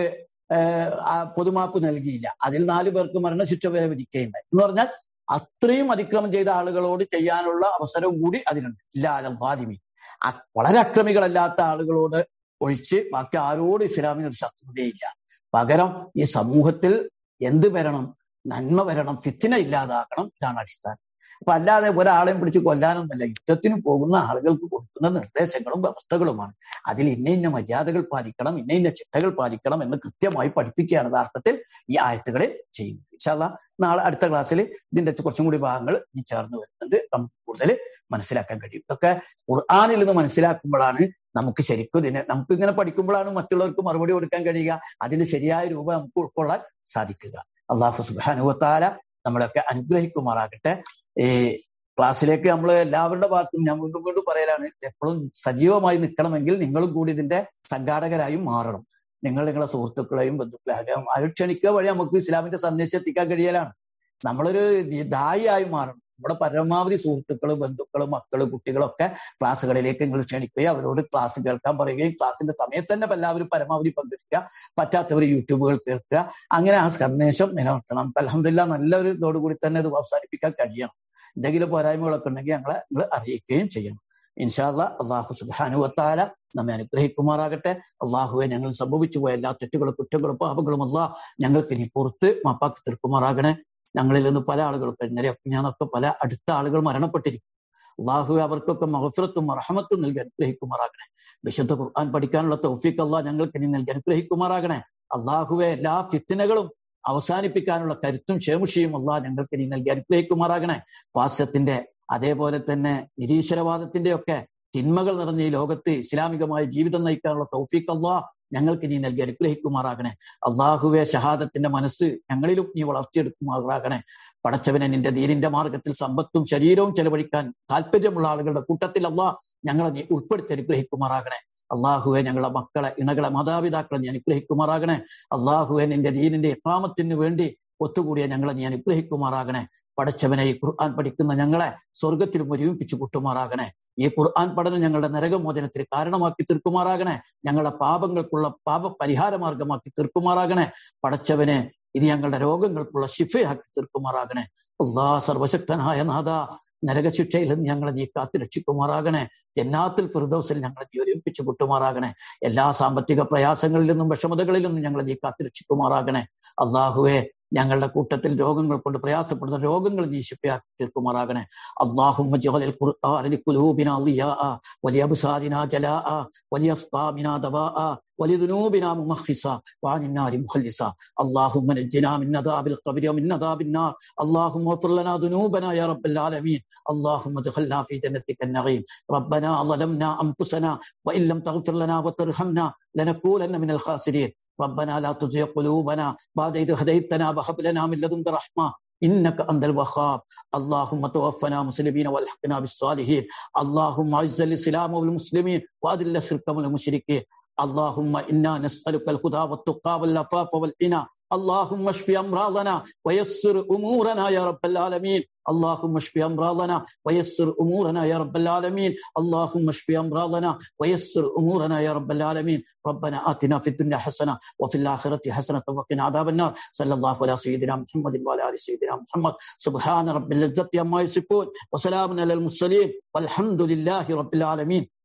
S1: പൊതുമാപ്പ് നൽകിയില്ല അതിൽ നാല് പേർക്ക് മരണശിക്ഷ വരെ വിധിക്കുകയുണ്ടായി എന്ന് പറഞ്ഞാൽ അത്രയും അതിക്രമം ചെയ്ത ആളുകളോട് ചെയ്യാനുള്ള അവസരവും കൂടി അതിലുണ്ട് ഇല്ല വാദിമി വളരെ അക്രമികളല്ലാത്ത ആളുകളോട് ഒഴിച്ച് ബാക്കി ആരോട് ഇസ്ലാമിന് ഒരു ശത്രുതയില്ല പകരം ഈ സമൂഹത്തിൽ എന്ത് വരണം നന്മ വരണം ഫിത്തിന ഇല്ലാതാക്കണം ഇതാണ് അടിസ്ഥാനം അപ്പൊ അല്ലാതെ ഒരാളെയും പിടിച്ച് കൊല്ലാനൊന്നുമല്ല യുദ്ധത്തിന് പോകുന്ന ആളുകൾക്ക് കൊടുക്കുന്ന നിർദ്ദേശങ്ങളും വ്യവസ്ഥകളുമാണ് അതിൽ ഇന്ന ഇന്ന മര്യാദകൾ പാലിക്കണം ഇന്ന ഇന്ന ചിട്ടകൾ പാലിക്കണം എന്ന് കൃത്യമായി പഠിപ്പിക്കുകയാണ് യഥാർത്ഥത്തിൽ ഈ ആയത്തുകളിൽ ചെയ്യുന്നത് ഇൻഷാല്ല നാളെ അടുത്ത ക്ലാസ്സിൽ ഇതിന്റെ കുറച്ചും കൂടി ഭാഗങ്ങൾ ഈ ചേർന്ന് വരുന്നുണ്ട് നമുക്ക് കൂടുതൽ മനസ്സിലാക്കാൻ കഴിയും ഇതൊക്കെ ഖുർആാനിൽ നിന്ന് മനസ്സിലാക്കുമ്പോഴാണ് നമുക്ക് ശരിക്കും ഇതിനെ നമുക്ക് ഇങ്ങനെ പഠിക്കുമ്പോഴാണ് മറ്റുള്ളവർക്ക് മറുപടി കൊടുക്കാൻ കഴിയുക അതിന് ശരിയായ രൂപം നമുക്ക് ഉൾക്കൊള്ളാൻ സാധിക്കുക അള്ളാഹു സുബാനുവത്താല നമ്മളെയൊക്കെ അനുഗ്രഹിക്കുമാറാകട്ടെ ഈ ക്ലാസ്സിലേക്ക് നമ്മൾ എല്ലാവരുടെ ഭാഗത്തും ഞാൻ വീണ്ടും വീണ്ടും പറയലാണ് എപ്പോഴും സജീവമായി നിൽക്കണമെങ്കിൽ നിങ്ങളും കൂടി ഇതിന്റെ സംഘാടകരായും മാറണം നിങ്ങൾ നിങ്ങളെ സുഹൃത്തുക്കളെയും ബന്ധുക്കളെയും അത് ക്ഷണിക്കുക വഴി നമുക്ക് ഇസ്ലാമിന്റെ സന്ദേശം എത്തിക്കാൻ കഴിയലാണ് നമ്മളൊരു ദായിയായി മാറണം നമ്മുടെ പരമാവധി സുഹൃത്തുക്കൾ ബന്ധുക്കൾ മക്കൾ കുട്ടികളൊക്കെ ക്ലാസ്സുകളിലേക്ക് നിങ്ങൾ ക്ഷണിക്കുകയും അവരോട് ക്ലാസ് കേൾക്കാൻ പറയുകയും ക്ലാസ്സിന്റെ സമയത്ത് തന്നെ എല്ലാവരും പരമാവധി പങ്കെടുക്കുക പറ്റാത്തവർ യൂട്യൂബുകൾ കേൾക്കുക അങ്ങനെ ആ സന്ദേശം നിലനിർത്തണം അലഹമില്ല നല്ലൊരു ഇതോടുകൂടി തന്നെ ഇത് അവസാനിപ്പിക്കാൻ കഴിയണം എന്തെങ്കിലും പോരായ്മകളൊക്കെ ഉണ്ടെങ്കിൽ ഞങ്ങളെ നിങ്ങൾ അറിയിക്കുകയും ചെയ്യണം ഇൻഷാല്ല അള്ളാഹു സുബാനുവത്താല നമ്മെ അനുഗ്രഹിക്കുമാറാകട്ടെ അള്ളാഹുവെ ഞങ്ങൾ സംഭവിച്ചു പോയ എല്ലാ തെറ്റുകളും കുറ്റങ്ങളും പാപങ്ങളും അള്ളാഹ് ഞങ്ങൾക്ക് ഇനി പുറത്ത് മാപ്പാക്കി തീർക്കുമാറാകണേ ഞങ്ങളിൽ നിന്ന് പല ആളുകളും ഇന്നലെ ഞാനൊക്കെ പല അടുത്ത ആളുകൾ മരണപ്പെട്ടിരിക്കും അള്ളാഹു അവർക്കൊക്കെ മഹഫിറത്തും റഹമത്തും നൽകി അനുഗ്രഹിക്കുമാറാകണേ വിശുദ്ധ ഖുർആൻ പഠിക്കാനുള്ള തൗഫീഖ് അള്ളാഹ് ഞങ്ങൾക്ക് ഇനി നൽകി അനുഗ്രഹിക്കുമാറാകണേ അള്ളാഹുവെ എല്ലാ ഫിത്തിനകളും അവസാനിപ്പിക്കാനുള്ള കരുത്തും ക്ഷേമുഷിയും അള്ളാഹ് ഞങ്ങൾക്ക് ഇനി നൽകി അനുഗ്രഹിക്കുമാറാകണേ പാശ്യത്തിന്റെ അതേപോലെ തന്നെ നിരീശ്വരവാദത്തിന്റെ ഒക്കെ തിന്മകൾ നിറഞ്ഞ ഈ ലോകത്ത് ഇസ്ലാമികമായ ജീവിതം നയിക്കാനുള്ള തൗഫീഖ് അള്ളാഹ് ഞങ്ങൾക്ക് നീ നൽകി അനുഗ്രഹിക്കുമാറാകണേ അള്ളാഹുവെ ഷഹാദത്തിന്റെ മനസ്സ് ഞങ്ങളിലും നീ വളർത്തിയെടുക്കുമാറാകണേ പടച്ചവനെ നിന്റെ ദീനിന്റെ മാർഗത്തിൽ സമ്പത്തും ശരീരവും ചെലവഴിക്കാൻ താല്പര്യമുള്ള ആളുകളുടെ കൂട്ടത്തിൽ അള്ളാഹ് ഞങ്ങളെ നീ ഉൾപ്പെടുത്തി അനുഗ്രഹിക്കുമാറാകണേ അള്ളാഹുവെ ഞങ്ങളെ മക്കളെ ഇണകളെ മാതാപിതാക്കളെ നീ അനുഗ്രഹിക്കുമാറാകണേ അള്ളാഹുവെ നിന്റെ ദീനിന്റെ ഇക്കാമത്തിന് വേണ്ടി ഒത്തുകൂടിയ ഞങ്ങളെ നീ അനുഗ്രഹിക്കുമാറാകണേ പടച്ചവനെ ഈ ഖുർആൻ പഠിക്കുന്ന ഞങ്ങളെ സ്വർഗത്തിലും ഒരുമിപ്പിച്ചു കൂട്ടുമാറാകണേ ഈ ഖുർആൻ പഠനം ഞങ്ങളുടെ നരകമോചനത്തിന് കാരണമാക്കി തീർക്കുമാറാകണേ ഞങ്ങളുടെ പാപങ്ങൾക്കുള്ള പാപ പരിഹാര മാർഗമാക്കി തീർക്കുമാറാകണേ പടച്ചവനെ ഇത് ഞങ്ങളുടെ രോഗങ്ങൾക്കുള്ള ശിഫയാക്കി തീർക്കുമാറാകണേ അള്ളാ സർവശക്തനായ നാഥ നരകശിക്ഷയിൽ നിന്ന് ഞങ്ങളെ നീ കാത്തു രക്ഷിക്കുമാറാകണേ ജന്നാത്തിൽ ഫിർദൌസിൽ ഞങ്ങളെ നീ ഒരുമിപ്പിച്ച് കൂട്ടുമാറാകണേ എല്ലാ സാമ്പത്തിക പ്രയാസങ്ങളിൽ നിന്നും വിഷമതകളിൽ നിന്നും ഞങ്ങളെ നീ കാത്തു രക്ഷിക്കുമാറാകണേ അള്ളാഹുവെ ഞങ്ങളുടെ കൂട്ടത്തിൽ രോഗങ്ങൾ കൊണ്ട് പ്രയാസപ്പെടുന്ന രോഗങ്ങൾ നീ ശിഫയാക്കി തീർക്കുമാറാകണേ അള്ളാഹുമ്മ ജഅലൽ ഖുർആന ലിഖുലൂബിനാ ളിയാഅ വലിയബ്സാരിനാ ജലാഅ വലിയസ്ഖാമിനാ ദവാഅ ولذنوبنا ممخصا وعن النار مخلصا اللهم نجنا من عذاب القبر ومن عذاب النار اللهم اغفر لنا ذنوبنا يا رب العالمين اللهم ادخلنا في جنتك النعيم ربنا ظلمنا انفسنا وان لم تغفر لنا وترحمنا لنكونن من الخاسرين ربنا لا تزغ قلوبنا بعد إذ هديتنا وهب لنا من لدنك رحمة إنك أنت الوهاب اللهم توفنا مسلمين والحقنا بالصالحين اللهم أعز الإسلام والمسلمين وأذل الشرك والمشركين اللهم إنا نسألك الهدى والتقى والعفاف والغنى اللهم اشف أمراضنا ويسر أمورنا يا رب العالمين اللهم اشف أمراضنا ويسر أمورنا يا رب العالمين اللهم اشف أمراضنا ويسر أمورنا يا رب العالمين ربنا آتنا في الدنيا حسنة وفي الآخرة حسنة وقنا عذاب النار صلى الله على سيدنا محمد وعلى آل سيدنا محمد سبحان رب العزة عما يصفون وسلام على المرسلين والحمد لله رب العالمين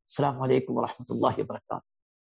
S1: അസ്സാം വലൈക്കും വാഹമത്തല്ലാഹി വാത്തു